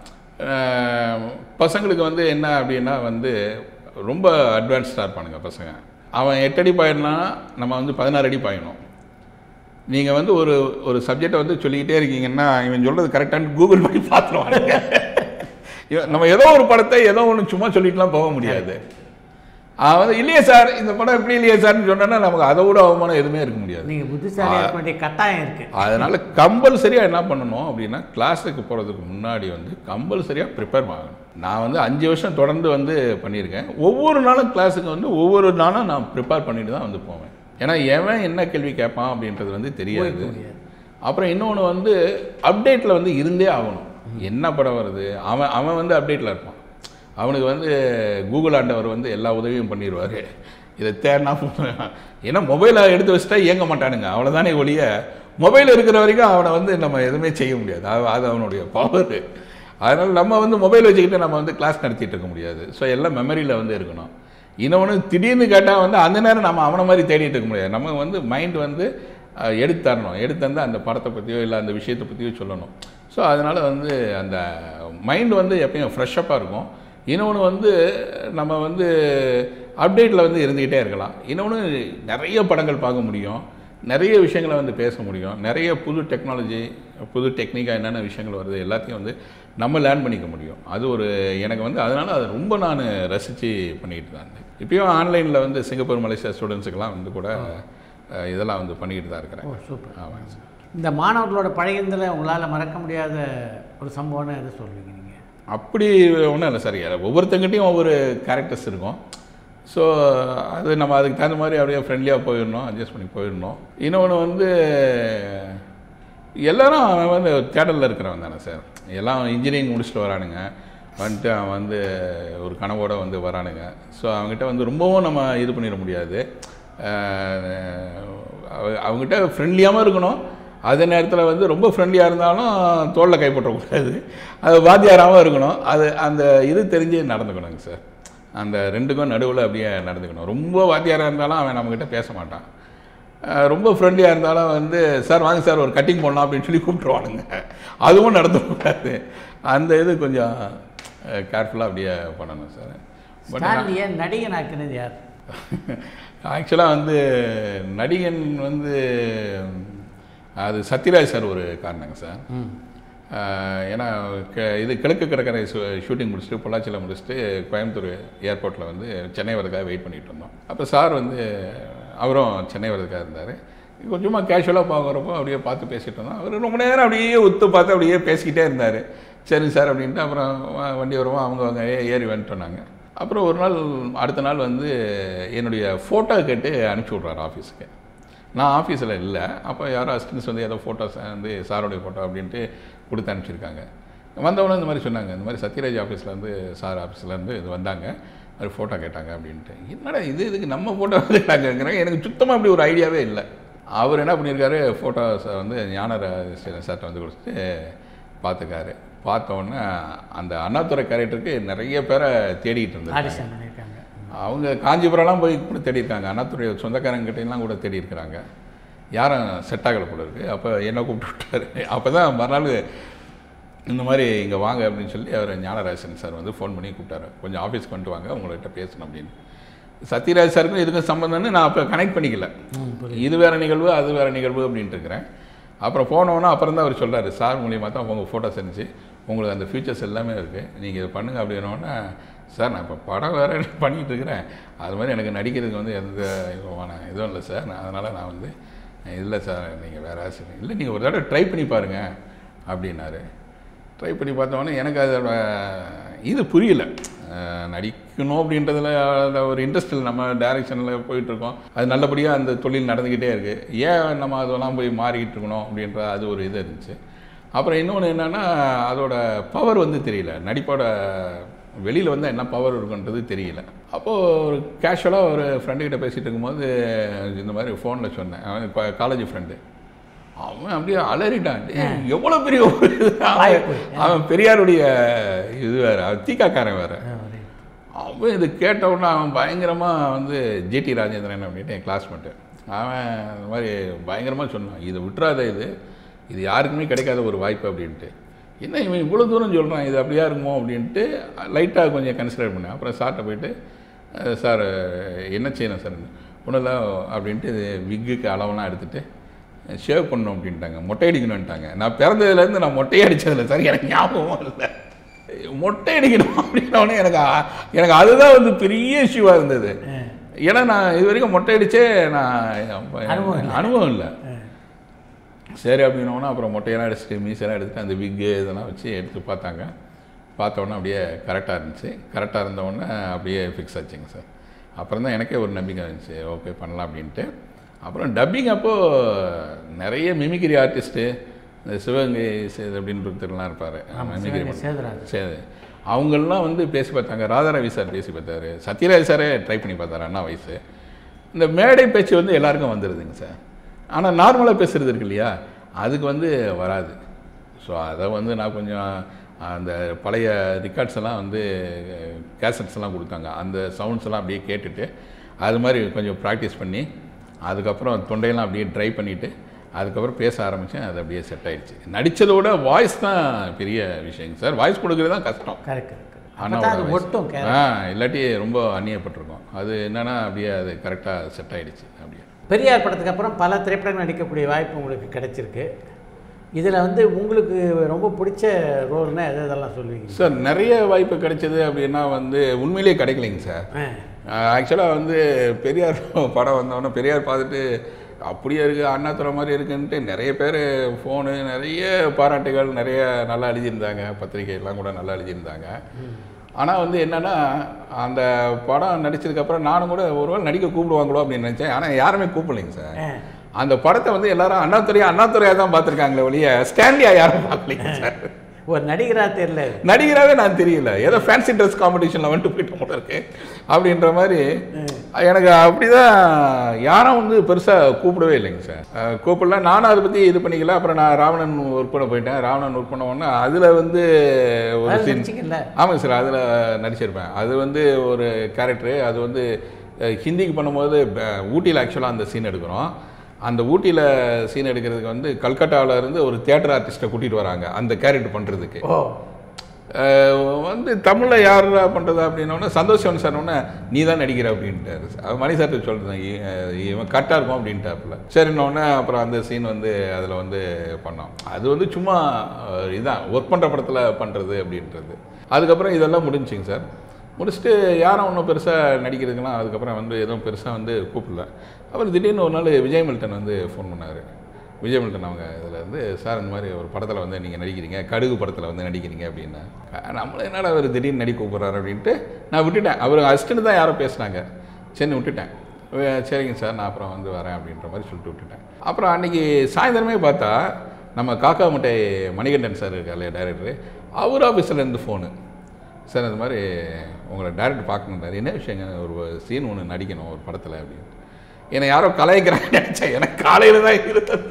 பசங்களுக்கு வந்து என்ன அப்படின்னா வந்து ரொம்ப அட்வான்ஸ்டாக இருப்பானுங்க பசங்க அவன் எட்டு அடி பாயிடனா நம்ம வந்து பதினாறு அடி பாயணும் நீங்கள் வந்து ஒரு ஒரு சப்ஜெக்டை வந்து சொல்லிக்கிட்டே இருக்கீங்கன்னா இவன் சொல்கிறது கரெக்டான கூகுள் பண்ணி பார்த்துருவானுங்க இவன் நம்ம ஏதோ ஒரு படத்தை ஏதோ ஒன்று சும்மா சொல்லிட்டுலாம் போக முடியாது அவன் வந்து இல்லையே சார் இந்த படம் இப்படி இல்லையே சார்னு சொன்னோன்னா நமக்கு அதை விட அவமானம் எதுவுமே இருக்க முடியாது நீங்கள் புத்திசாலியாக இருக்க வேண்டிய கட்டாயம் இருக்குது அதனால் கம்பல்சரியாக என்ன பண்ணணும் அப்படின்னா கிளாஸுக்கு போகிறதுக்கு முன்னாடி வந்து கம்பல்சரியாக ப்ரிப்பேர் ஆகணும் நான் வந்து அஞ்சு வருஷம் தொடர்ந்து வந்து பண்ணியிருக்கேன் ஒவ்வொரு நாளும் கிளாஸுக்கு வந்து ஒவ்வொரு நாளும் நான் ப்ரிப்பேர் பண்ணிட்டு தான் வந்து போவேன் ஏன்னா எவன் என்ன கேள்வி கேட்பான் அப்படின்றது வந்து தெரியாது அப்புறம் இன்னொன்று வந்து அப்டேட்டில் வந்து இருந்தே ஆகணும் என்ன படம் வருது அவன் அவன் வந்து அப்டேட்டில் இருப்பான் அவனுக்கு வந்து கூகுள் ஆண்டவர் வந்து எல்லா உதவியும் பண்ணிடுவார் இதை தேடினா ஏன்னா மொபைலை எடுத்து வச்சுட்டா இயங்க மாட்டானுங்க அவ்வளோதானே ஒழிய மொபைல் இருக்கிற வரைக்கும் அவனை வந்து நம்ம எதுவுமே செய்ய முடியாது அது- அது அவனுடைய பவர் அதனால் நம்ம வந்து மொபைல் வச்சுக்கிட்டு நம்ம வந்து கிளாஸ் நடத்திட்டு இருக்க முடியாது ஸோ எல்லாம் மெமரியில் வந்து இருக்கணும் இன்னொன்று திடீர்னு கேட்டால் வந்து அந்த நேரம் நம்ம அவனை மாதிரி தேடிட்டு இருக்க முடியாது நம்ம வந்து மைண்ட் வந்து அஹ், எடுத்து தரணும் எடுத்து தந்து அந்த படத்தை பற்றியோ இல்லை அந்த விஷயத்தை பற்றியோ சொல்லணும் ஸோ அதனால் வந்து அந்த மைண்ட் வந்து எப்பயும் ஃப்ரெஷ்ஷப்பாக இருக்கும் இன்னொன்று வந்து நம்ம வந்து அப்டேட்டில் வந்து இருந்துக்கிட்டே இருக்கலாம் இன்னொன்று நிறைய படங்கள் பார்க்க முடியும் நிறைய விஷயங்களை வந்து பேச முடியும் நிறைய புது டெக்னாலஜி புது டெக்னிக்காக என்னென்ன விஷயங்கள் வருது எல்லாத்தையும் வந்து நம்ம லேர்ன் பண்ணிக்க முடியும் அது ஒரு எனக்கு வந்து அதனால் அது ரொம்ப நான் ரசித்து பண்ணிக்கிட்டு தான் இருந்தேன் இப்பயும் ஆன்லைனில் வந்து சிங்கப்பூர் மலேசியா ஸ்டூடெண்ட்ஸுக்கெல்லாம் வந்து கூட அஹ், இதெல்லாம் வந்து பண்ணிக்கிட்டு தான் இருக்கிறேன் ஓ சூப்பர் ஆமாங்க சார் இந்த மாணவர்களோட பழகினதில் உங்களால் மறக்க முடியாத ஒரு சம்பவம்னா எதை சொல்வீங்க நீங்கள் அப்படி ஒன்றும் இல்லை சார் ஒவ்வொருத்தங்கிட்டையும் ஒவ்வொரு கேரக்டர்ஸ் இருக்கும் ஸோ அது நம்ம அதுக்கு தகுந்த மாதிரி அப்படியே ஃப்ரெண்ட்லியாக போயிடணும் அட்ஜஸ்ட் பண்ணி போயிடணும் இன்னொன்று வந்து எல்லாரும் அவன் வந்து தேடலில் இருக்கிறவன் தானே சார் எல்லாம் இன்ஜினியரிங் முடிச்சுட்டு வரானுங்க வந்துட்டு அவன் வந்து ஒரு கனவோட வந்து வரானுங்க ஸோ அவங்ககிட்ட வந்து ரொம்பவும் நம்ம இது பண்ணிட முடியாது அஹ் அவ- அவங்ககிட்ட ஃப்ரெண்ட்லியாகவும் இருக்கணும் அதே நேரத்தில் வந்து ரொம்ப ஃப்ரெண்ட்லியாக இருந்தாலும் தோளில் கைப்பற்றக்கூடாது அது வாத்தியாராகவும் இருக்கணும் அது அந்த இது தெரிஞ்சு நடந்துக்கணுங்க சார் அந்த ரெண்டுக்கும் நடுவில் அப்படியே நடந்துக்கணும் ரொம்ப வாத்தியாராக இருந்தாலும் அவன் நம்மக்கிட்ட பேச மாட்டான் அஹ் ரொம்ப ஃப்ரெண்ட்லியாக இருந்தாலும் வந்து சார் வாங்க சார் ஒரு கட்டிங் போடலாம் அப்படின்னு சொல்லி கூப்பிட்ருவானுங்க அதுவும் நடந்துக்கூடாது அந்த இது கொஞ்சம் கேர்ஃபுல்லாக அப்படியே பண்ணணும் சார் பட் ஸ்டான்லியை நடிகன் ஆக்குனது யார் ஆக்சுவலாக வந்து நடிகன் வந்து அது சத்யராஜ் சார் ஒரு காரணங்க சார் ஆஹ் ஏன்னா க- இது கிழக்கு கடற்கரை ஷூட்டிங் முடிச்சுட்டு பொள்ளாச்சியில் முடிச்சுட்டு கோயம்புத்தூர் ஏர்போர்ட்டில் வந்து சென்னை வரதுக்காக வெயிட் பண்ணிட்டு இருந்தோம் அப்போ சார் வந்து அவரும் சென்னை வரதுக்காக இருந்தார் கொஞ்சமாக கேஷுவலாக பார்க்குறப்போ அப்படியே பார்த்து பேசிட்டு இருந்தோம் அவர் ரொம்ப நேரம் அப்படியே உத்து பார்த்து அப்படியே பேசிக்கிட்டே இருந்தார் சரி சார் அப்படின்ட்டு அப்புறம் வ- வண்டி வருவோம் அவங்க அவங்க ஏ- ஏறி வந்துட்டோம் நாங்கள் அப்புறம் ஒரு நாள் அடுத்த நாள் வந்து என்னுடைய ஃபோட்டோ கேட்டு அனுப்பிச்சி விட்றாரு ஆஃபீஸுக்கு நான் ஆஃபீஸில் இல்லை அப்போ யாரோ அசிஸ்டன்ஸ் வந்து ஏதோ ஃபோட்டோஸ் வந்து சாரோடைய ஃபோட்டோ அப்படின்ட்டு கொடுத்து அனுப்பிச்சிருக்காங்க வந்தவொடனே இந்த மாதிரி சொன்னாங்க இந்த மாதிரி சத்யராஜ் ஆஃபீஸில் இருந்து சார் ஆஃபீஸில் இருந்து இது வந்தாங்க அது ஃபோட்டோ கேட்டாங்க அப்படின்ட்டு என்னடா இது இதுக்கு நம்ம ஃபோட்டோ கேட்டாங்கிறாங்க எனக்கு சுத்தமாக அப்படி ஒரு ஐடியாவே இல்லை அவர் என்ன பண்ணியிருக்காரு ஃபோட்டோஸை வந்து ஞான சார்ட்ட வந்து கொடுத்துட்டு பார்த்துக்காரு பார்த்த உடனே அந்த அண்ணாதுரை கேரக்டருக்கு நிறைய பேரை தேடிட்டு இருந்தாங்க ஆடிஷன் பண்ணியிருக்காங்க அவங்க காஞ்சிபுரம்லாம் போய் கூட தேடி இருக்காங்க அண்ணாத்துடைய சொந்தக்காரங்கிட்டையெல்லாம் கூட தேடி இருக்கிறாங்க யாரும் செட் ஆகலை போல இருக்கு அப்போ என்ன கூப்பிட்டு விட்டாரு அப்போ தான் மறுநாள் இந்த மாதிரி இங்கே வாங்க அப்படின்னு சொல்லி அவர் ஞானராஜன் சார் வந்து ஃபோன் பண்ணி கூப்பிட்டாரு கொஞ்சம் ஆஃபீஸ்க்கு வந்துட்டு வாங்க உங்கள்கிட்ட பேசணும் அப்படின்னு சத்யராஜ் சாருக்கும் இதுக்கும் சம்மந்தம்னு நான் அப்போ கனெக்ட் பண்ணிக்கல இது வேற நிகழ்வு அது வேற நிகழ்வு அப்படின்ட்டு இருக்கிறேன் அப்புறம் போனோன்னா அப்புறம் தான் அவர் சொல்றாரு சார் மூலியமாக தான் உங்கள் ஃபோட்டோஸ் இருந்துச்சு உங்களுக்கு அந்த ஃபீச்சர்ஸ் எல்லாமே இருக்குது நீங்கள் இதை பண்ணுங்க அப்படின்னோடனே சார் நான் இப்போ படம் வேறு பண்ணிகிட்டு இருக்கிறேன் அது மாதிரி எனக்கு நடிக்கிறதுக்கு வந்து எந்த இதுவான இதுவும் இல்லை சார் நான் அதனால் நான் வந்து இல்லை சார் நீங்கள் வேறு ஆசை இல்லை நீங்கள் ஒரு தடவை ட்ரை பண்ணி பாருங்கள் அப்படின்னாரு ட்ரை பண்ணி பார்த்தோன்னே எனக்கு அதோட இது புரியல அஹ் நடிக்கணும் அப்படின்றதுல அந்த ஒரு இன்ட்ரெஸ்ட் இல்லை நம்ம டைரக்ஷனில் போயிட்டுருக்கோம் அது நல்லபடியாக அந்த தொழில் நடந்துக்கிட்டே இருக்குது ஏன் நம்ம அதெல்லாம் போய் மாறிக்கிட்டு இருக்கணும் அப்படின்ற அது ஒரு இது இருந்துச்சு அப்புறம் இன்னொன்று என்னென்னா அதோட பவர் வந்து தெரியல நடிப்போட வெளியில் வந்து என்ன பவர் இருக்குன்றது தெரியல அப்போது ஒரு கேஷுவலாக ஒரு ஃப்ரெண்டுக்கிட்ட பேசிகிட்டு இருக்கும்போது இந்த மாதிரி ஃபோனில் சொன்னேன் அவன் காலேஜ் ஃப்ரெண்டு அவன் அப்படியே அலறிட்டான் டேய், எவ்வளவு பெரிய ஒரு இது. அவன் அவன் பெரியாருடைய இது வேற அவன் தீக்காக்காரன் வேற அவன் இது கேட்ட உடனே அவன் பயங்கரமாக வந்து ஜிடி ராஜேந்திரன் அப்படின்ட்டு என் கிளாஸ்மேட்டு அவன் இந்த மாதிரி பயங்கரமாக சொன்னான் இதை விட்டுறாத இது இது யாருக்குமே கிடைக்காத ஒரு வாய்ப்பு அப்படின்ட்டு என்ன இவன் இவ்வளோ தூரம் சொல்கிறான் இது அப்படியா இருக்குமோ அப்படின்ட்டு லைட்டாக கொஞ்சம் கன்சிடர் பண்ணேன் அப்புறம் சார்கிட்ட போயிட்டு "அஹ், சார் என்ன செய்யணும் சார் ஒன்றும் இல்லை அப்படின்ட்டு விக்குக்கு அளவெல்லாம் எடுத்துகிட்டு ஷேவ் பண்ணணும் அப்படின்ட்டாங்க மொட்டை அடிக்கணும்ட்டாங்க நான் பிறந்ததுலேருந்து நான் மொட்டையே அடிச்சதில்லை சார் எனக்கு ஞாபகம் இல்லை மொட்டை அடிக்கணும் அப்படின்னோடனே எனக்கு ஆ- எனக்கு அதுதான் வந்து பெரிய இஷ்யூவாக இருந்தது ஏன்னா நான் இது வரைக்கும் மொட்டை அடிச்சே நான் அனுபவம் இல்லை. அனுபவம் இல்லை சரி அப்படின்னோன்னா அப்புறம் மொட்டையெல்லாம் அடிச்சுட்டு மீசெல்லாம் எடுத்துட்டு அந்த விக்கு இதெல்லாம் வச்சு எடுத்து பார்த்தாங்க பார்த்த உடனே அப்படியே கரெக்டாக இருந்துச்சு கரெக்டாக இருந்த உடனே அப்படியே ஃபிக்ஸ் ஆச்சுங்க சார் அப்புறம் தான் எனக்கே ஒரு நம்பிக்கை இருந்துச்சு ஓகே பண்ணலாம் அப்படின்ட்டு அப்புறம் டப்பிங் அப்போது நிறைய மிமிக்ரி ஆர்டிஸ்ட்டு இந்த சிவகங்கை சேது அப்படின்னு ஒருத்தர்லாம் இருப்பார் மிமிக்ரி சேதுராஜ் சரி அவங்கெல்லாம் வந்து பேசி பார்த்தாங்க ராதாரவி சார் பேசி பார்த்தாரு சத்யராஜ் சாரே ட்ரை பண்ணி பார்த்தாரு அண்ணா வயசு இந்த மேடை பேச்சு வந்து எல்லாருக்கும் வந்துடுதுங்க சார் ஆனால் நார்மலாக பேசுறது இருக்கு இல்லையா அதுக்கு வந்து வராது ஸோ அதை வந்து நான் கொஞ்சம் அந்த பழைய ரெக்கார்ட்ஸ் எல்லாம் வந்து கேசட்ஸ் எல்லாம் கொடுத்தாங்க அந்த சவுண்ட்ஸ் எல்லாம் அப்படியே கேட்டுட்டு அது மாதிரி கொஞ்சம் ப்ராக்டிஸ் பண்ணி அதுக்கப்புறம் தொண்டையெல்லாம் அப்படியே ட்ரை பண்ணிவிட்டு அதுக்கப்புறம் பேச ஆரம்பித்தேன் அது அப்படியே செட் ஆயிடுச்சு நடித்ததை விட வாய்ஸ் தான் பெரிய விஷயங்க சார் வாய்ஸ் கொடுக்குறது தான் கஷ்டம் கரெக்ட் கரெக்ட் அப்போ அண்ணாவோட தான் அது voice. ஒட்டும் கேரக்டர் ஆ இல்லாட்டி ரொம்ப அந்நியப்பட்டிருக்கும் அது என்னன்னா அப்படியே அது கரெக்டாக செட் ஆயிடுச்சு அப்படியே பெரியார் படத்துக்கு அப்புறம் பல திரைப்படங்கள் நடிக்கக்கூடிய வாய்ப்பு உங்களுக்கு கிடைச்சிருக்கு இதில் வந்து உங்களுக்கு ரொம்ப பிடிச்ச ரோல்னா எது இதெல்லாம் சொல்லுவீங்க சார் நிறைய வாய்ப்பு கிடைச்சது அப்படின்னா வந்து உண்மையிலேயே கிடைக்கலைங்க சார் ஆ ஆக்சுவலாக வந்து பெரியார் படம் வந்தோடனே பெரியார் பார்த்துட்டு அப்படியே இருக்குது அண்ணாத்துறை மாதிரி இருக்குன்ட்டு நிறைய பேர் ஃபோனு நிறைய பாராட்டுகள் நிறைய நல்லா எழுதியிருந்தாங்க பத்திரிகையெல்லாம் கூட நல்லா எழுதியிருந்தாங்க ஆனால் வந்து என்னன்னா அந்த படம் நடிச்சதுக்கப்புறம் நானும் கூட ஒருவேளை நடிக்க கூப்பிடுவாங்களோ அப்படின்னு நினச்சேன் ஆனால் யாருமே கூப்பிடலைங்க சார் அந்த படத்தை வந்து எல்லாரும் அண்ணாத்துறையா அண்ணாத்துறையா தான் பார்த்துருக்காங்களே ஒழிய ஸ்டாண்டியா யாரும் பார்க்கலைங்க சார் ஒரு நடிகராக தெரியல நடிகராகவே நான் தெரியல ஏதோ ஃபேன்சி ட்ரெஸ் காம்படிஷனில் வந்துட்டு போயிட்டு போல இருக்கு அப்படின்ற மாதிரி எனக்கு அப்படிதான் யாரும் வந்து பெருசாக கூப்பிடவே இல்லைங்க சார் அஹ் கூப்பிடல நானும் அதை பற்றி இது பண்ணிக்கல அப்புறம் நான் ராவணன் ஒர்க் பண்ண போயிட்டேன் ராவணன் ஒர்க் பண்ண உடனே அதில் வந்து ஒரு வேலை சீன் நடிச்சிக்கல ஆமாங்க சார் அதில் நடிச்சிருப்பேன் அது வந்து ஒரு கேரக்டரு அது வந்து அஹ், ஹிந்திக்கு பண்ணும்போது ப- ஊட்டியில் ஆக்சுவலாக அந்த சீன் எடுக்கிறோம் அந்த ஊட்டியில் சீன் எடுக்கிறதுக்கு வந்து கல்கட்டாவில் இருந்து ஒரு தியேட்டர் ஆர்டிஸ்ட்டை கூட்டிகிட்டு வராங்க அந்த கேரக்டர் பண்ணுறதுக்கு ஓ வந்து தமிழில் யாரா பண்ணுறது அப்படின்னோடனே சந்தோஷம் சார் உடனே நீ தான் நடிக்கிற அப்படின்ட்டாரு அது மணி சார்ட்ட சொல்லிட்டேன் இவன் கரெக்டாக இருக்கும் அப்படின்ட்டாப்புல சரின்னொடனே அப்புறம் அந்த சீன் வந்து அதில் வந்து பண்ணோம் அது வந்து சும்மா அஹ், இதான் ஒர்க் பண்ணுற படத்தில் பண்ணுறது அப்படின்றது அதுக்கப்புறம் இதெல்லாம் முடிஞ்சுங்க சார் முடிச்சுட்டு யாரும் ஒன்றும் பெருசாக நடிக்கிறதுக்கெல்லாம் அதுக்கப்புறம் வந்து எதுவும் பெருசாக வந்து கூப்பிடல அப்புறம் திடீர்னு ஒரு நாள் விஜய் மில்டன் வந்து ஃபோன் பண்ணார் விஜய் மில்டன் அவங்க இதில் வந்து சார் இந்த மாதிரி ஒரு படத்தில் வந்து நீங்கள் நடிக்கிறீங்க கடுகு படத்தில் வந்து நடிக்கிறீங்க அப்படின்னா நம்மள என்னடா அவர் திடீர்னு நடிக்க கூப்பிட்றாரு அப்படின்ட்டு நான் விட்டுட்டேன் அவர் அசிஸ்டன்ட் தான் யாரோ பேசுனாங்க சரி விட்டுட்டேன் வே- சரிங்க சார் நான் அப்புறம் வந்து வரேன் அப்படின்ற மாதிரி சொல்லிட்டு விட்டுட்டேன் அப்புறம் அன்றைக்கி சாயந்தரமே பார்த்தா நம்ம காக்கா முட்டை மணிகண்டன் சார் இருக்கார் இல்லையா டைரக்டரு அவர் ஆஃபீஸில் இருந்து ஃபோனு சார் இந்த மாதிரி உங்களை டேரக்டர் பார்க்கணுன்றாரு என்ன விஷயங்க ஒரு சீன் ஒன்று நடிக்கணும் ஒரு படத்தில் அப்படின்னு என்னை யாரோ கலாய்க்கிறாங்க நினச்சேன் எனக்கு காலையில் தான் இருந்தது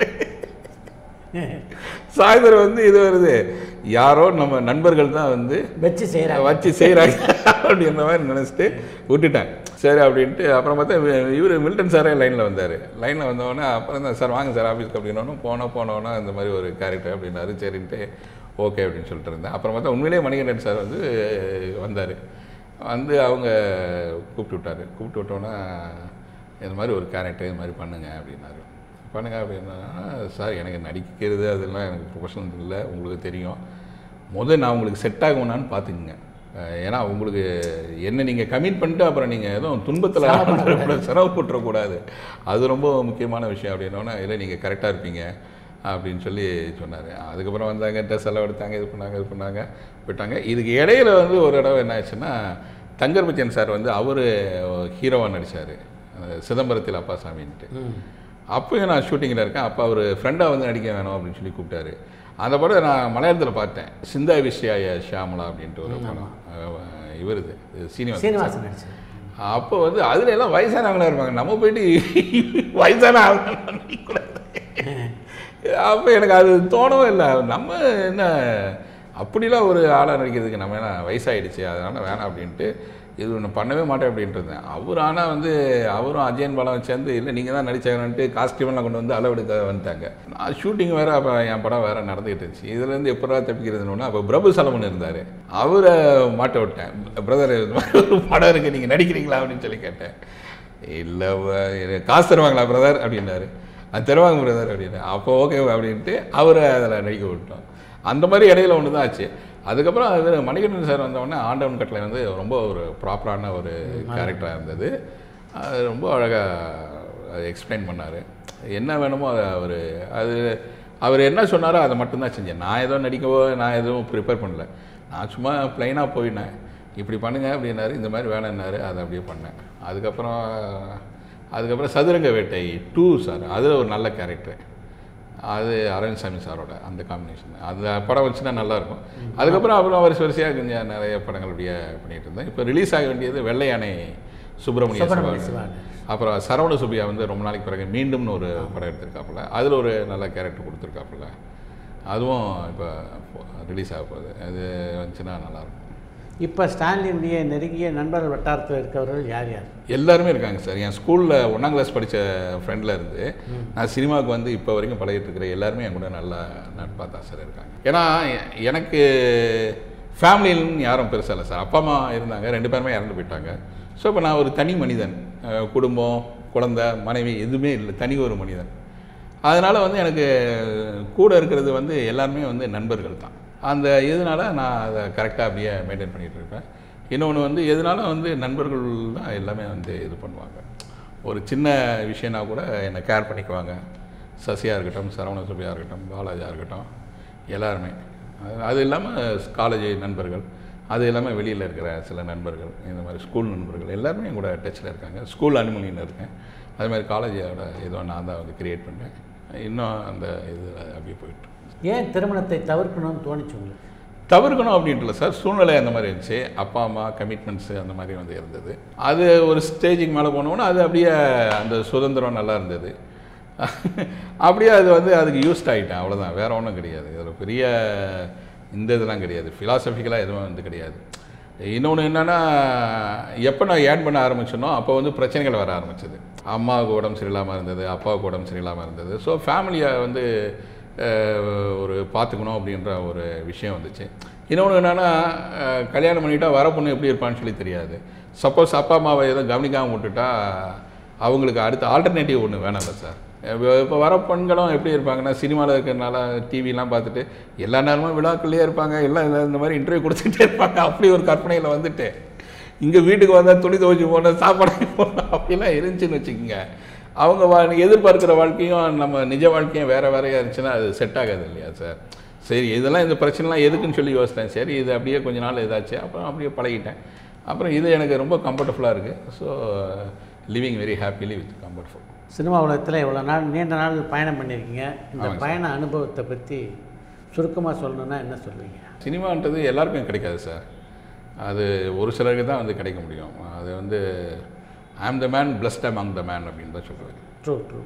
சாயந்தரம் வந்து இது வருது யாரோ நம்ம நண்பர்கள் தான் வந்து வச்சு செய்கிறாங்க வச்சு செய்கிறாங்க அப்படின்ற மாதிரி நினச்சிட்டு விட்டுட்டேன் சரி அப்படின்ட்டு அப்புறம் பார்த்தா இவர் மில்டன் சாரே லைனில் வந்தார் லைனில் வந்தோடனே அப்புறம் தான் சார் வாங்க சார் ஆஃபீஸ்க்கு அப்படின்னோன்னு போனோம் போனோன்னா இந்த மாதிரி ஒரு கேரக்டர் அப்படின்னாரு சரின்ட்டு ஓகே அப்படின்னு சொல்லிட்டு இருந்தேன் அப்புறம் பார்த்தா உண்மையிலேயே மணிகண்டன் சார் வந்து வந்தார் வந்து அவங்க கூப்பிட்டு விட்டாரு கூப்பிட்டு விட்டோன்னே இந்த மாதிரி ஒரு கேரக்டர் இது மாதிரி பண்ணுங்க அப்படின்னாரு பண்ணுங்க அப்படின்னா சார் எனக்கு நடிக்கிறது அதெல்லாம் எனக்கு ப்ரொஃபஷனல் இல்லை உங்களுக்கு தெரியும் முதல் நான் உங்களுக்கு செட் ஆகும்னான்னு பார்த்துக்குங்க அஹ் ஏன்னா உங்களுக்கு என்ன நீங்கள் கமிட் பண்ணிட்டு அப்புறம் நீங்கள் எதுவும் துன்பத்தில் சிரமப்பட்டுறக்கூடாது அது ரொம்ப முக்கியமான விஷயம் அப்படின்னோன்னா இல்லை நீங்கள் கரெக்டாக இருப்பீங்க அப்படின்னு சொல்லி சொன்னார் அதுக்கப்புறம் வந்தாங்க ட்ரெஸ் எல்லாம் எடுத்தாங்க இது பண்ணாங்க இது பண்ணாங்க போயிட்டாங்க இதுக்கு இடையில வந்து ஒரு தடவை என்ன ஆச்சுன்னா தங்கர் பச்சன் சார் வந்து அவர் ஹீரோவாக நடித்தார் சிதம்பரத்தில் அப்பா சாமின்ட்டு அப்போயும் நான் ஷூட்டிங்கில் இருக்கேன் அப்போ அவர் ஃப்ரெண்டாக வந்து நடிக்க வேணும் அப்படின்னு சொல்லி கூப்பிட்டாரு அந்த படம் நான் மலையாளத்தில் பார்த்தேன் சிந்தா விஷயாய ஷியாமலா அப்படின்ட்டு ஒரு படம் இவர் இது சீனிவாசன் சீனிவாசன் நடிச்சு அப்போ வந்து அதுல எல்லாம் வயசானவங்களா இருப்பாங்க நம்ம போயிட்டு வயசான ஆளுங்க அப்போ எனக்கு அது தோணவும் இல்லை நம்ம என்ன அப்படிலாம் ஒரு ஆளாக நடிக்கிறதுக்கு நம்ம என்ன வயசாயிடுச்சு அதனால வேணாம் அப்படின்ட்டு இது ஒன்று பண்ணவே மாட்டேன் அப்படின்ட்டு இருந்தேன் அவர் ஆனால் வந்து அவரும் அஜயன் பாலம் சேர்ந்து இல்லை நீங்கள் தான் நடிச்சாங்கன்ட்டு காஸ்டியூம்லாம் கொண்டு வந்து அளவெடுக்க வந்துட்டாங்க நான் ஷூட்டிங் வேறு அப்போ என் படம் வேறு நடந்துகிட்டு இருந்துச்சு இதுலேருந்து எப்படா தப்பிக்கிறதுன்னு அப்போ பிரபு சலமன் இருந்தார் அவரை மாட்ட விட்டேன் பிரதர் ஒரு படம் இருக்குது நீங்கள் நடிக்கிறீங்களா அப்படின்னு சொல்லி கேட்டேன் இல்லை காசு தருவாங்களா பிரதர் அப்படின்னாரு அது தருவாங்க பிரதர் அப்படின்னு அப்போ ஓகே அப்படின்ட்டு அவரை அதில் நடிக்க விட்டோம் அந்த மாதிரி இடையில ஒன்று தான் ஆச்சு அதுக்கப்புறம் அது மணிகண்டன் சார் வந்தவுடனே ஆண்டவன் கட்டளை வந்து ரொம்ப ஒரு ப்ராப்பரான ஒரு கேரக்டராக இருந்தது அது ரொம்ப அழகாக எக்ஸ்பிளைன் பண்ணார் என்ன வேணுமோ அதை அவர் அது அவர் என்ன சொன்னாரோ அதை மட்டும்தான் செஞ்சேன் நான் எதுவும் நடிக்கவோ நான் எதுவும் ப்ரிப்பேர் பண்ணல நான் சும்மா ப்ளைனாக போயினேன் இப்படி பண்ணுங்க அப்படின்னாரு இந்த மாதிரி வேணும்னாரு அதை அப்படியே பண்ணேன் அதுக்கப்புறம் அதுக்கப்புறம் சதுரங்க வேட்டை டூ சார் அதில் ஒரு நல்ல கேரக்டர் அது அரவிந்த்சாமி சாரோட அந்த காம்பினேஷன் அந்த படம் வச்சுன்னா நல்லாயிருக்கும் அதுக்கப்புறம் அப்புறம் வருஷ வரிசையாக கொஞ்சம் நிறைய படங்கள் அப்படியே பண்ணிட்டு இருந்தேன் இப்போ ரிலீஸ் ஆக வேண்டியது வெள்ளை யானை சுப்பிரமணிய சுப்பிரமணிய சிவா சிவா. அப்புறம் சரவண சுபியா வந்து ரொம்ப நாளைக்கு பிறகு மீண்டும்னு ஒரு படம் எடுத்திருக்காப்புல அதில் ஒரு நல்ல கேரக்டர் கொடுத்துருக்காப்புல அதுவும் இப்போ ரிலீஸ் ஆக போகுது அது வந்துச்சுன்னா நல்லாயிருக்கும் இப்போ ஸ்டான்லியுடைய நெருங்கிய நண்பர்கள் வட்டாரத்தில் இருக்கவர்கள் யார் யார் எல்லாருமே இருக்காங்க சார் என் ஸ்கூலில் ஒன்றாம் கிளாஸ் படித்த ஃப்ரெண்டில் இருந்து நான் சினிமாவுக்கு வந்து இப்போ வரைக்கும் பழகிட்டு இருக்கிற எல்லாருமே என் கூட நல்லா நட்பாக தான் சார் இருக்காங்க ஏன்னா எ- எனக்கு ஃபேமிலின்னு யாரும் பெருசாக இல்லை சார் அப்பா அம்மா இருந்தாங்க ரெண்டு பேருமே இறந்து போயிட்டாங்க ஸோ இப்போ நான் ஒரு தனி மனிதன் அஹ் குடும்பம் குழந்தை மனைவி எதுவுமே இல்லை தனி ஒரு மனிதன் அதனால் வந்து எனக்கு கூட இருக்கிறது வந்து எல்லாருமே வந்து நண்பர்கள் தான் அந்த இதனால நான் அதை கரெக்டாக அப்படியே மெயின்டைன் பண்ணிகிட்டு இருப்பேன் இன்னொன்று வந்து எதனால வந்து நண்பர்கள் தான் எல்லாமே வந்து இது பண்ணுவாங்க ஒரு சின்ன விஷயம்னா கூட என்னை கேர் பண்ணிக்குவாங்க சசியாக இருக்கட்டும் சரவண சுபியாக இருக்கட்டும் பாலாஜியாக இருக்கட்டும் எல்லாருமே அது- அது இல்லாமல் காலேஜ் நண்பர்கள் அது இல்லாமல் வெளியில் இருக்கிற சில நண்பர்கள் இந்த மாதிரி ஸ்கூல் நண்பர்கள் எல்லாருமே என் கூட டச்சில் இருக்காங்க ஸ்கூல் அனுமதியில் இருக்கேன் அது மாதிரி காலேஜோட ஏதோ நான் தான் வந்து கிரியேட் பண்ணேன் இன்னும் அந்த இது அப்படியே போயிட்டு ஏன் திருமணத்தை தவிர்க்கணும்னு தோணுச்சு உங்களுக்கு தவிர்க்கணும் அப்படின்ட்டு சார் சூழ்நிலை அந்த மாதிரி இருந்துச்சு அப்பா அம்மா கமிட்மெண்ட்ஸு அந்த மாதிரி வந்து இருந்தது அது ஒரு ஸ்டேஜுக்கு மேலே போனோன்னா அது அப்படியே அந்த சுதந்திரம் நல்லா இருந்தது அப்படியே அது வந்து அதுக்கு யூஸ்ட் ஆகிட்டேன் அவ்வளோதான் வேற ஒன்றும் கிடையாது இதில் பெரிய இந்த இதெல்லாம் கிடையாது ஃபிலாசபிக்கலாக எதுவும் வந்து கிடையாது இன்னொன்று என்னென்னா எப்போ நான் ஏர்ன் பண்ண ஆரம்பிச்சேனோ அப்போ வந்து பிரச்சனைகள் வர ஆரம்பிச்சது அம்மாவுக்கு உடம்பு சரியில்லாமல் இருந்தது அப்பாவுக்கு உடம்பு சரியில்லாமல் இருந்தது ஸோ ஃபேமிலியை வந்து அஹ், ஒரு பார்த்துக்கணும் அப்படின்ற ஒரு விஷயம் வந்துச்சு இன்னொன்று என்னென்னா கல்யாணம் பண்ணிட்டா வர பொண்ணு எப்படி இருப்பான்னு சொல்லி தெரியாது சப்போஸ் அப்பா அம்மாவை எதுவும் கவனிக்காமல் விட்டுட்டா அவங்களுக்கு அடுத்த ஆல்டர்னேட்டிவ் ஒன்று வேணாம்ல சார் இப்போ வர பெண்களும் எப்படி இருப்பாங்கன்னா சினிமாவில் இருக்கிறனால டிவிலாம் பார்த்துட்டு எல்லா நேரமும் விழாக்கள்லேயே இருப்பாங்க எல்லாம் இந்த- இந்த மாதிரி இன்டர்வியூ கொடுத்துட்டே இருப்பாங்க அப்படி ஒரு கற்பனையில் வந்துட்டு இங்கே வீட்டுக்கு வந்தால் துணி துவைச்சு போனேன் சாப்பாடு போனேன் அப்படிலாம் இருந்துச்சுன்னு வச்சுக்கோங்க அவங்க வா எதிர்பார்க்குற வாழ்க்கையும் நம்ம நிஜ வாழ்க்கையும் வேறு வேறையாக இருந்துச்சுன்னா அது செட் ஆகாது இல்லையா சார் சரி இதெல்லாம் இந்த பிரச்சனைலாம் எதுக்குன்னு சொல்லி யோசித்தேன் சரி இது அப்படியே கொஞ்ச நாள் இதாச்சு அப்புறம் அப்படியே பழகிட்டேன் அப்புறம் இது எனக்கு ரொம்ப கம்ஃபர்டபுளாக இருக்குது so living very happily with comfortable cinema உலகத்தில் இவ்வளோ நாள் நீண்ட நாள் பயணம் பண்ணியிருக்கீங்க இந்த ஆமாங்க சார். பயண அனுபவத்தை பற்றி சுருக்கமாக சொல்லணுன்னா என்ன சொல்லுவீங்க சினிமான்றது எல்லாருக்கும் கிடைக்காது சார் அது ஒரு சிலருக்கு தான் வந்து கிடைக்க முடியும் அது வந்து I am the man blessed among the man அப்படின்னு தான் சொல்லுவேன் ட்ரூ ட்ரூ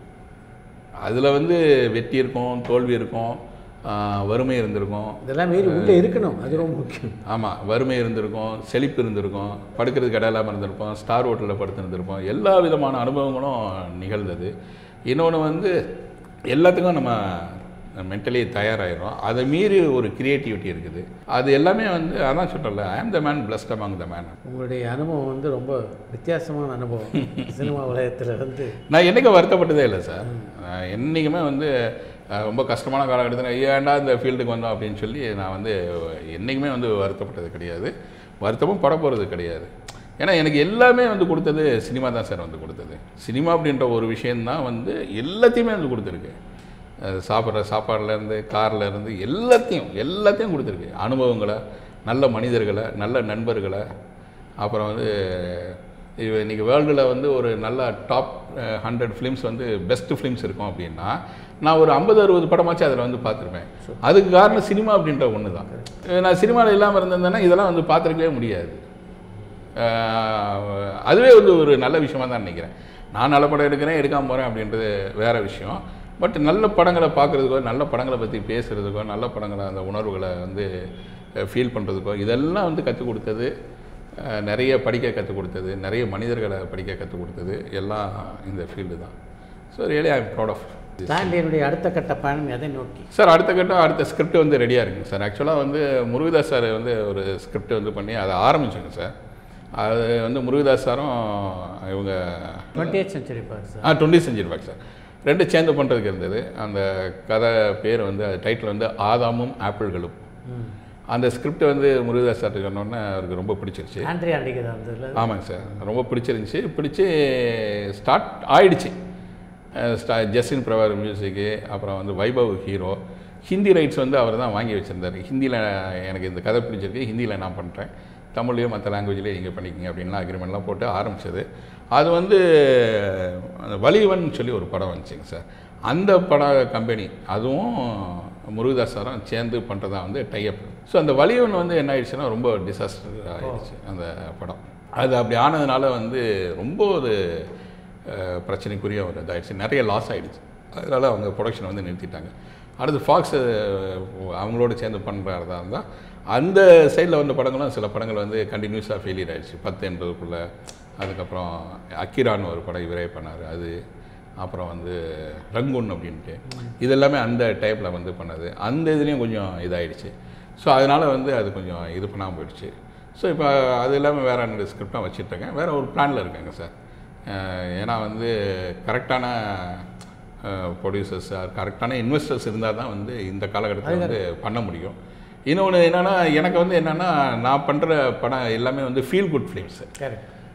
அதில் வந்து வெற்றி இருக்கும் தோல்வி இருக்கும் ஆஹ் வறுமை இருந்திருக்கும் இதெல்லாம் மீறி உள்ளே இருக்கணும் அது ரொம்ப முக்கியம் ஆமாம் வறுமை இருந்திருக்கும் செழிப்பு இருந்திருக்கும் படுக்கிறதுக்கு இடம் இல்லாமல் இருந்திருப்போம் ஸ்டார் ஹோட்டலில் படுத்து இருந்திருப்போம் எல்லா விதமான அனுபவங்களும் நிகழ்ந்தது இன்னொன்று வந்து எல்லாத்துக்கும் நம்ம மென்டலி தயாராகிடும் அதை மீறி ஒரு கிரியேட்டிவிட்டி இருக்குது அது எல்லாமே வந்து அதான் சொல்கிறல I am the man blessed among the man உங்களுடைய அனுபவம் வந்து ரொம்ப வித்தியாசமான அனுபவம் சினிமா உலகத்தில் வந்து நான் என்றைக்கும் வருத்தப்பட்டதே இல்லை சார் நான் என்றைக்குமே வந்து அஹ், ரொம்ப கஷ்டமான காலகட்டத்தில் ஏன்டா இந்த ஃபீல்டுக்கு வந்தோம் அப்படின்னு சொல்லி நான் வந்து என்றைக்குமே வந்து வருத்தப்பட்டது கிடையாது வருத்தமும் பட போகிறது கிடையாது ஏன்னா எனக்கு எல்லாமே வந்து கொடுத்தது சினிமா தான் சார் வந்து கொடுத்தது சினிமா அப்படின்ற ஒரு விஷயந்தான் வந்து எல்லாத்தையுமே வந்து கொடுத்துருக்கு அஹ், சாப்பிட்ற சாப்பாடுலேருந்து கார்ல இருந்து எல்லாத்தையும் எல்லாத்தையும் கொடுத்துருக்கு அனுபவங்களை நல்ல மனிதர்களை நல்ல நண்பர்களை அப்புறம் வந்து இது இன்றைக்கி வேர்ல்டில் வந்து ஒரு நல்ல டாப் ஹண்ட்ரட் ஃபிலிம்ஸ் வந்து பெஸ்ட் ஃபிலிம்ஸ் இருக்கும் அப்படின்னா நான் ஒரு ஐம்பது அறுபது படமாச்சும் அதில் வந்து பார்த்துருப்பேன் அதுக்கு காரணம் சினிமா அப்படின்ற ஒன்று தான் நான் சினிமாவில் இல்லாமல் இருந்திருந்தேன்னா இதெல்லாம் வந்து பார்த்துருக்கவே முடியாது அஹ், அதுவே வந்து ஒரு நல்ல விஷயமா தான் நினைக்கிறேன் நான் நல்ல படம் எடுக்கிறேன் எடுக்காமல் போகிறேன் அப்படின்றது வேற விஷயம் பட் நல்ல படங்களை பார்க்குறதுக்கோ நல்ல படங்களை பற்றி பேசுகிறதுக்கோ நல்ல படங்களை அந்த உணர்வுகளை வந்து ஃபீல் பண்ணுறதுக்கோ இதெல்லாம் வந்து கற்றுக் கொடுத்தது அஹ், நிறைய படிக்க கற்றுக் கொடுத்தது நிறைய மனிதர்களை படிக்க கற்றுக் கொடுத்தது எல்லாம் இந்த ஃபீல்டு தான் so really I am proud of தாண்டியனுடைய அடுத்த கட்ட பயணம் எதை நோக்கி சார் அடுத்த கட்டம் அடுத்த ஸ்கிரிப்ட் வந்து ரெடியாக இருக்குங்க சார் ஆக்சுவலாக வந்து முருகதாஸ் சார் வந்து ஒரு ஸ்கிரிப்ட் வந்து பண்ணி அதை ஆரம்பிச்சோங்க சார் அது வந்து முருகதாஸ் சாரும் இவங்க டுவெண்ட்டி எய்த் செஞ்சுரி பாரு சார் ஆ டுவெண்ட்டி செஞ்சிருப்பாங்க சார் ரெண்டு சேர்ந்து பண்ணுறதுக்கு இருந்தது அந்த கதை பேர் வந்து டைட்டில் வந்து ஆதாமும் ஆப்பிள்களும் அந்த ஸ்கிரிப்ட் வந்து முருகதாஸ் சார்ட்டு சொன்னோன்னே அவருக்கு ரொம்ப பிடிச்சிருச்சு ஆண்ட்ரியா அடிக்கிறது அந்த ஆமாங்க சார் ரொம்ப பிடிச்சிருந்துச்சி பிடிச்சி ஸ்டார்ட் ஆயிடுச்சு அஹ் ஸ்டா ஜஸ்டின் பிரபார் மியூசிக்கு அப்புறம் வந்து வைபவ் ஹீரோ ஹிந்தி ரைட்ஸ் வந்து அவர் தான் வாங்கி வச்சுருந்தார் ஹிந்தியில் எனக்கு இந்த கதை பிடிச்சிருக்கு ஹிந்தியில் நான் பண்ணுறேன் தமிழ்லையும் மற்ற லாங்குவேஜ்லேயும் நீங்கள் பண்ணிக்கிங்க அப்படின்லாம் அக்ரிமெண்ட்லாம் போட்டு ஆரம்பிச்சது அது வந்து அந்த வலிவன் சொல்லி ஒரு படம் வந்துச்சுங்க சார் அந்த பட கம்பெனி அதுவும் முருகதாஸ் சாரும் சேர்ந்து பண்ணுறதா வந்து டைஅப் ஸோ அந்த வலிவன் வந்து என்ன ஆயிடுச்சுன்னா ரொம்ப டிசாஸ்டர் ஆயிடுச்சு அந்த படம் அது அப்படி ஆனதுனால வந்து ரொம்ப ஒரு அஹ், பிரச்சனைக்குரிய ஒரு இதாயிடுச்சு நிறைய லாஸ் ஆயிடுச்சு அதனால் அவங்க ப்ரொடக்ஷன் வந்து நிறுத்திட்டாங்க அடுத்து ஃபாக்ஸ் அவங்களோட சேர்ந்து பண்ணுறதா இருந்தால் அந்த சைடில் வந்த படங்களும் சில படங்கள் வந்து கண்டினியூஸாக ஃபெயிலியர் ஆயிடுச்சு பத்து என்பதுக்குள்ளே அதுக்கப்புறம் அக்கிரான்னு ஒரு படம் இவரே பண்ணார் அது அப்புறம் வந்து ரங்குன் அப்படின்ட்டு இது எல்லாமே அந்த டைப்பில் வந்து பண்ணது அந்த இதுலேயும் கொஞ்சம் இதாயிடுச்சு ஸோ அதனால் வந்து அது கொஞ்சம் இது பண்ணாமல் போயிடுச்சு ஸோ இப்போ அது இல்லாமல் வேறு ரெண்டு ஸ்கிரிப்டாக வச்சுட்ருக்கேன் வேறு ஒரு பிளானில் இருக்கேங்க சார் அஹ் ஏன்னா வந்து கரெக்டான ப்ரொடியூசர்ஸ் கரெக்டான இன்வெஸ்டர்ஸ் இருந்தால் தான் வந்து இந்த காலகட்டத்தில் வந்து பண்ண முடியும் இன்னொன்று என்னென்னா எனக்கு வந்து என்னென்னா நான் பண்ணுற படம் எல்லாமே வந்து ஃபீல் குட் ஃபிலிம்ஸு கரெக்ட்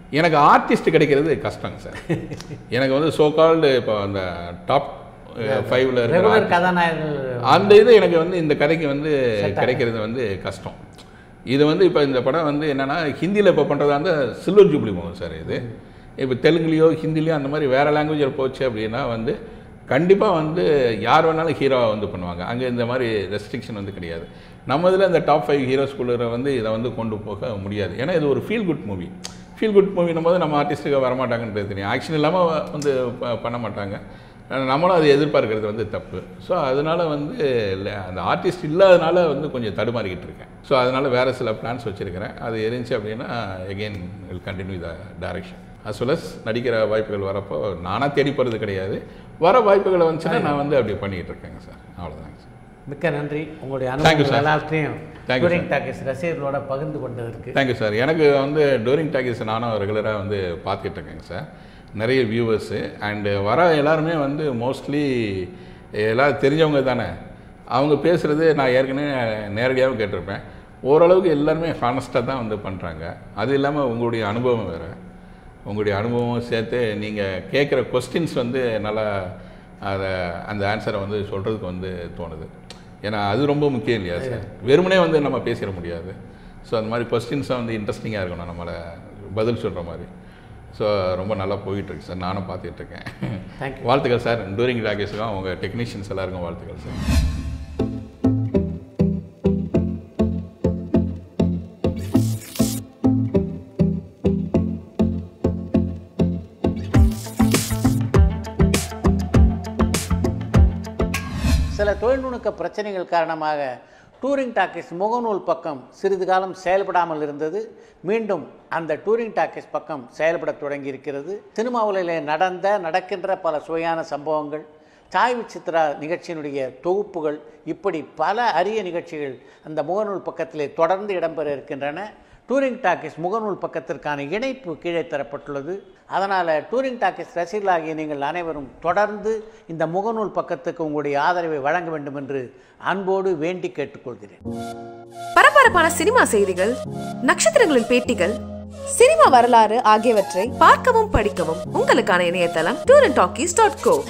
எனக்கு ஆர்டிஸ்ட் கிடைக்கிறது கஷ்டங்க சார் எனக்கு வந்து சோ கால்டு இப்போ அந்த டாப் ஃபைவ்ல இருக்கிற ரெகுலர் artist- கதாநாயகர்கள் அந்த இது எனக்கு வந்து இந்த கதைக்கு வந்து கிடைக்கிறது வந்து கஷ்டம் இது வந்து இப்போ இந்த படம் வந்து என்னன்னா ஹிந்தியில் இப்போ பண்ணுறதா இருந்தால் சில்வர் ஜூப்ளி மூலம் சார் இது இப்போ தெலுங்குலேயோ ஹிந்திலேயோ அந்த மாதிரி வேறு லாங்குவேஜில் போச்சு அப்படின்னா வந்து கண்டிப்பாக வந்து யார் வேணாலும் ஹீரோவாக வந்து பண்ணுவாங்க அங்கே இந்த மாதிரி ரெஸ்ட்ரிக்ஷன் வந்து கிடையாது நம்ம இதில் இந்த டாப் ஃபைவ் ஹீரோஸ்குள்ளே வந்து இதை வந்து கொண்டு போக முடியாது ஏன்னா இது ஒரு feel good movie feel good மூவினும் போது நம்ம ஆர்டிஸ்ட்டுக்கு வரமாட்டாங்கன்றது தெரியும் ஆக்ஷன் இல்லாமல் வந்து ப- பண்ண மாட்டாங்க நம்மளும் அதை எதிர்பார்க்கறது வந்து தப்பு ஸோ அதனால வந்து இல்ல, அந்த ஆர்டிஸ்ட் இல்லாதனால வந்து கொஞ்சம் தடுமாறிக்கிட்டு இருக்கேன் ஸோ அதனால வேறு சில பிளான்ஸ் வச்சுருக்கிறேன் அது இருந்துச்சு அப்படின்னா again will continue the direction as well as நடிக்கிற வாய்ப்புகள் வரப்போ நானாக தேடி போகிறது கிடையாது வர வாய்ப்புகளை வந்துச்சுன்னா நான் வந்து அப்படி பண்ணிகிட்டு இருக்கேங்க சார் அவ்வளோதாங்க சார் மிக்க நன்றி உங்களுடைய Thank you, அனுபவங்கள் sir. எல்லாத்தையும் Thank you, touring sir. Talkies ரசிகர்களோட பகிர்ந்து கொண்டதற்கு தேங்க்யூ சார் எனக்கு வந்து டூரிங் டாக்கீஸ் நானும் ரெகுலராக வந்து பார்த்துக்கிட்டு இருக்கேங்க சார் நிறைய வியூவர்ஸு அண்டு வர எல்லாருமே வந்து மோஸ்ட்லி எல்லாம் தெரிஞ்சவங்க தானே அவங்க பேசுகிறது நான் ஏற்கனவே நேரடியாகவும் கேட்டிருப்பேன் ஓரளவுக்கு எல்லாருமே ஹானஸ்ட்டாக தான் வந்து பண்ணுறாங்க அது இல்லாமல் உங்களுடைய அனுபவம் வேறு உங்களுடைய அனுபவம் சேர்த்து நீங்கள் கேட்குற கொஸ்டின்ஸ் வந்து நல்லா அதை அந்த ஆன்சரை வந்து சொல்கிறதுக்கு வந்து தோணுது ஏன்னா அது ரொம்ப முக்கியம் இல்லையா சார் வெறுமனே வந்து நம்ம பேசிட முடியாது ஸோ அந்த மாதிரி கொஸ்டின்ஸை வந்து இன்ட்ரெஸ்டிங்காக இருக்கணும் நம்மளை பதில் சொல்கிற மாதிரி ஸோ ரொம்ப நல்லா போயிட்டுருக்கு சார் நானும் பார்த்துட்டு இருக்கேன் Thank you. வாழ்த்துக்கள் சார் டூரிங் ராகேஷுக்கும் உங்கள் டெக்னீஷியன்ஸ் எல்லாருக்கும் வாழ்த்துக்கள் சார் சில தொழில்நுட்ப பிரச்சனைகள் காரணமாக டூரிங் டாக்கீஸ் முகநூல் பக்கம் சிறிது காலம் செயல்படாமல் இருந்தது மீண்டும் அந்த டூரிங் டாக்கீஸ் பக்கம் செயல்படத் தொடங்கி இருக்கிறது சினிமாவிலே நடந்த நடக்கின்ற பல சுவையான சம்பவங்கள் சாய் விசித்ரா நிகழ்ச்சியினுடைய தொகுப்புகள் இப்படி பல அரிய நிகழ்ச்சிகள் அந்த முகநூல் பக்கத்திலே தொடர்ந்து இடம்பெற இருக்கின்றன டூரிங் டாக்கீஸ் முகநூல் பக்கத்திற்கான இணைப்பு கீழே தரப்பட்டுள்ளது அதனால் டூரிங் டாக்கீஸ் ரசிகர்களாகிய நீங்கள் அனைவரும் தொடர்ந்து இந்த முகநூல் பக்கத்துக்கு உங்களுடைய ஆதரவை வழங்க வேண்டும் என்று அன்போடு வேண்டி கேட்டுக்கொள்கிறேன் பரபரப்பான சினிமா செய்திகள் நட்சத்திரங்களின் பேட்டிகள் சினிமா வரலாறு ஆகியவற்றை பார்க்கவும் படிக்கவும் உங்களுக்கான இணையதளம் tour and talkies dot go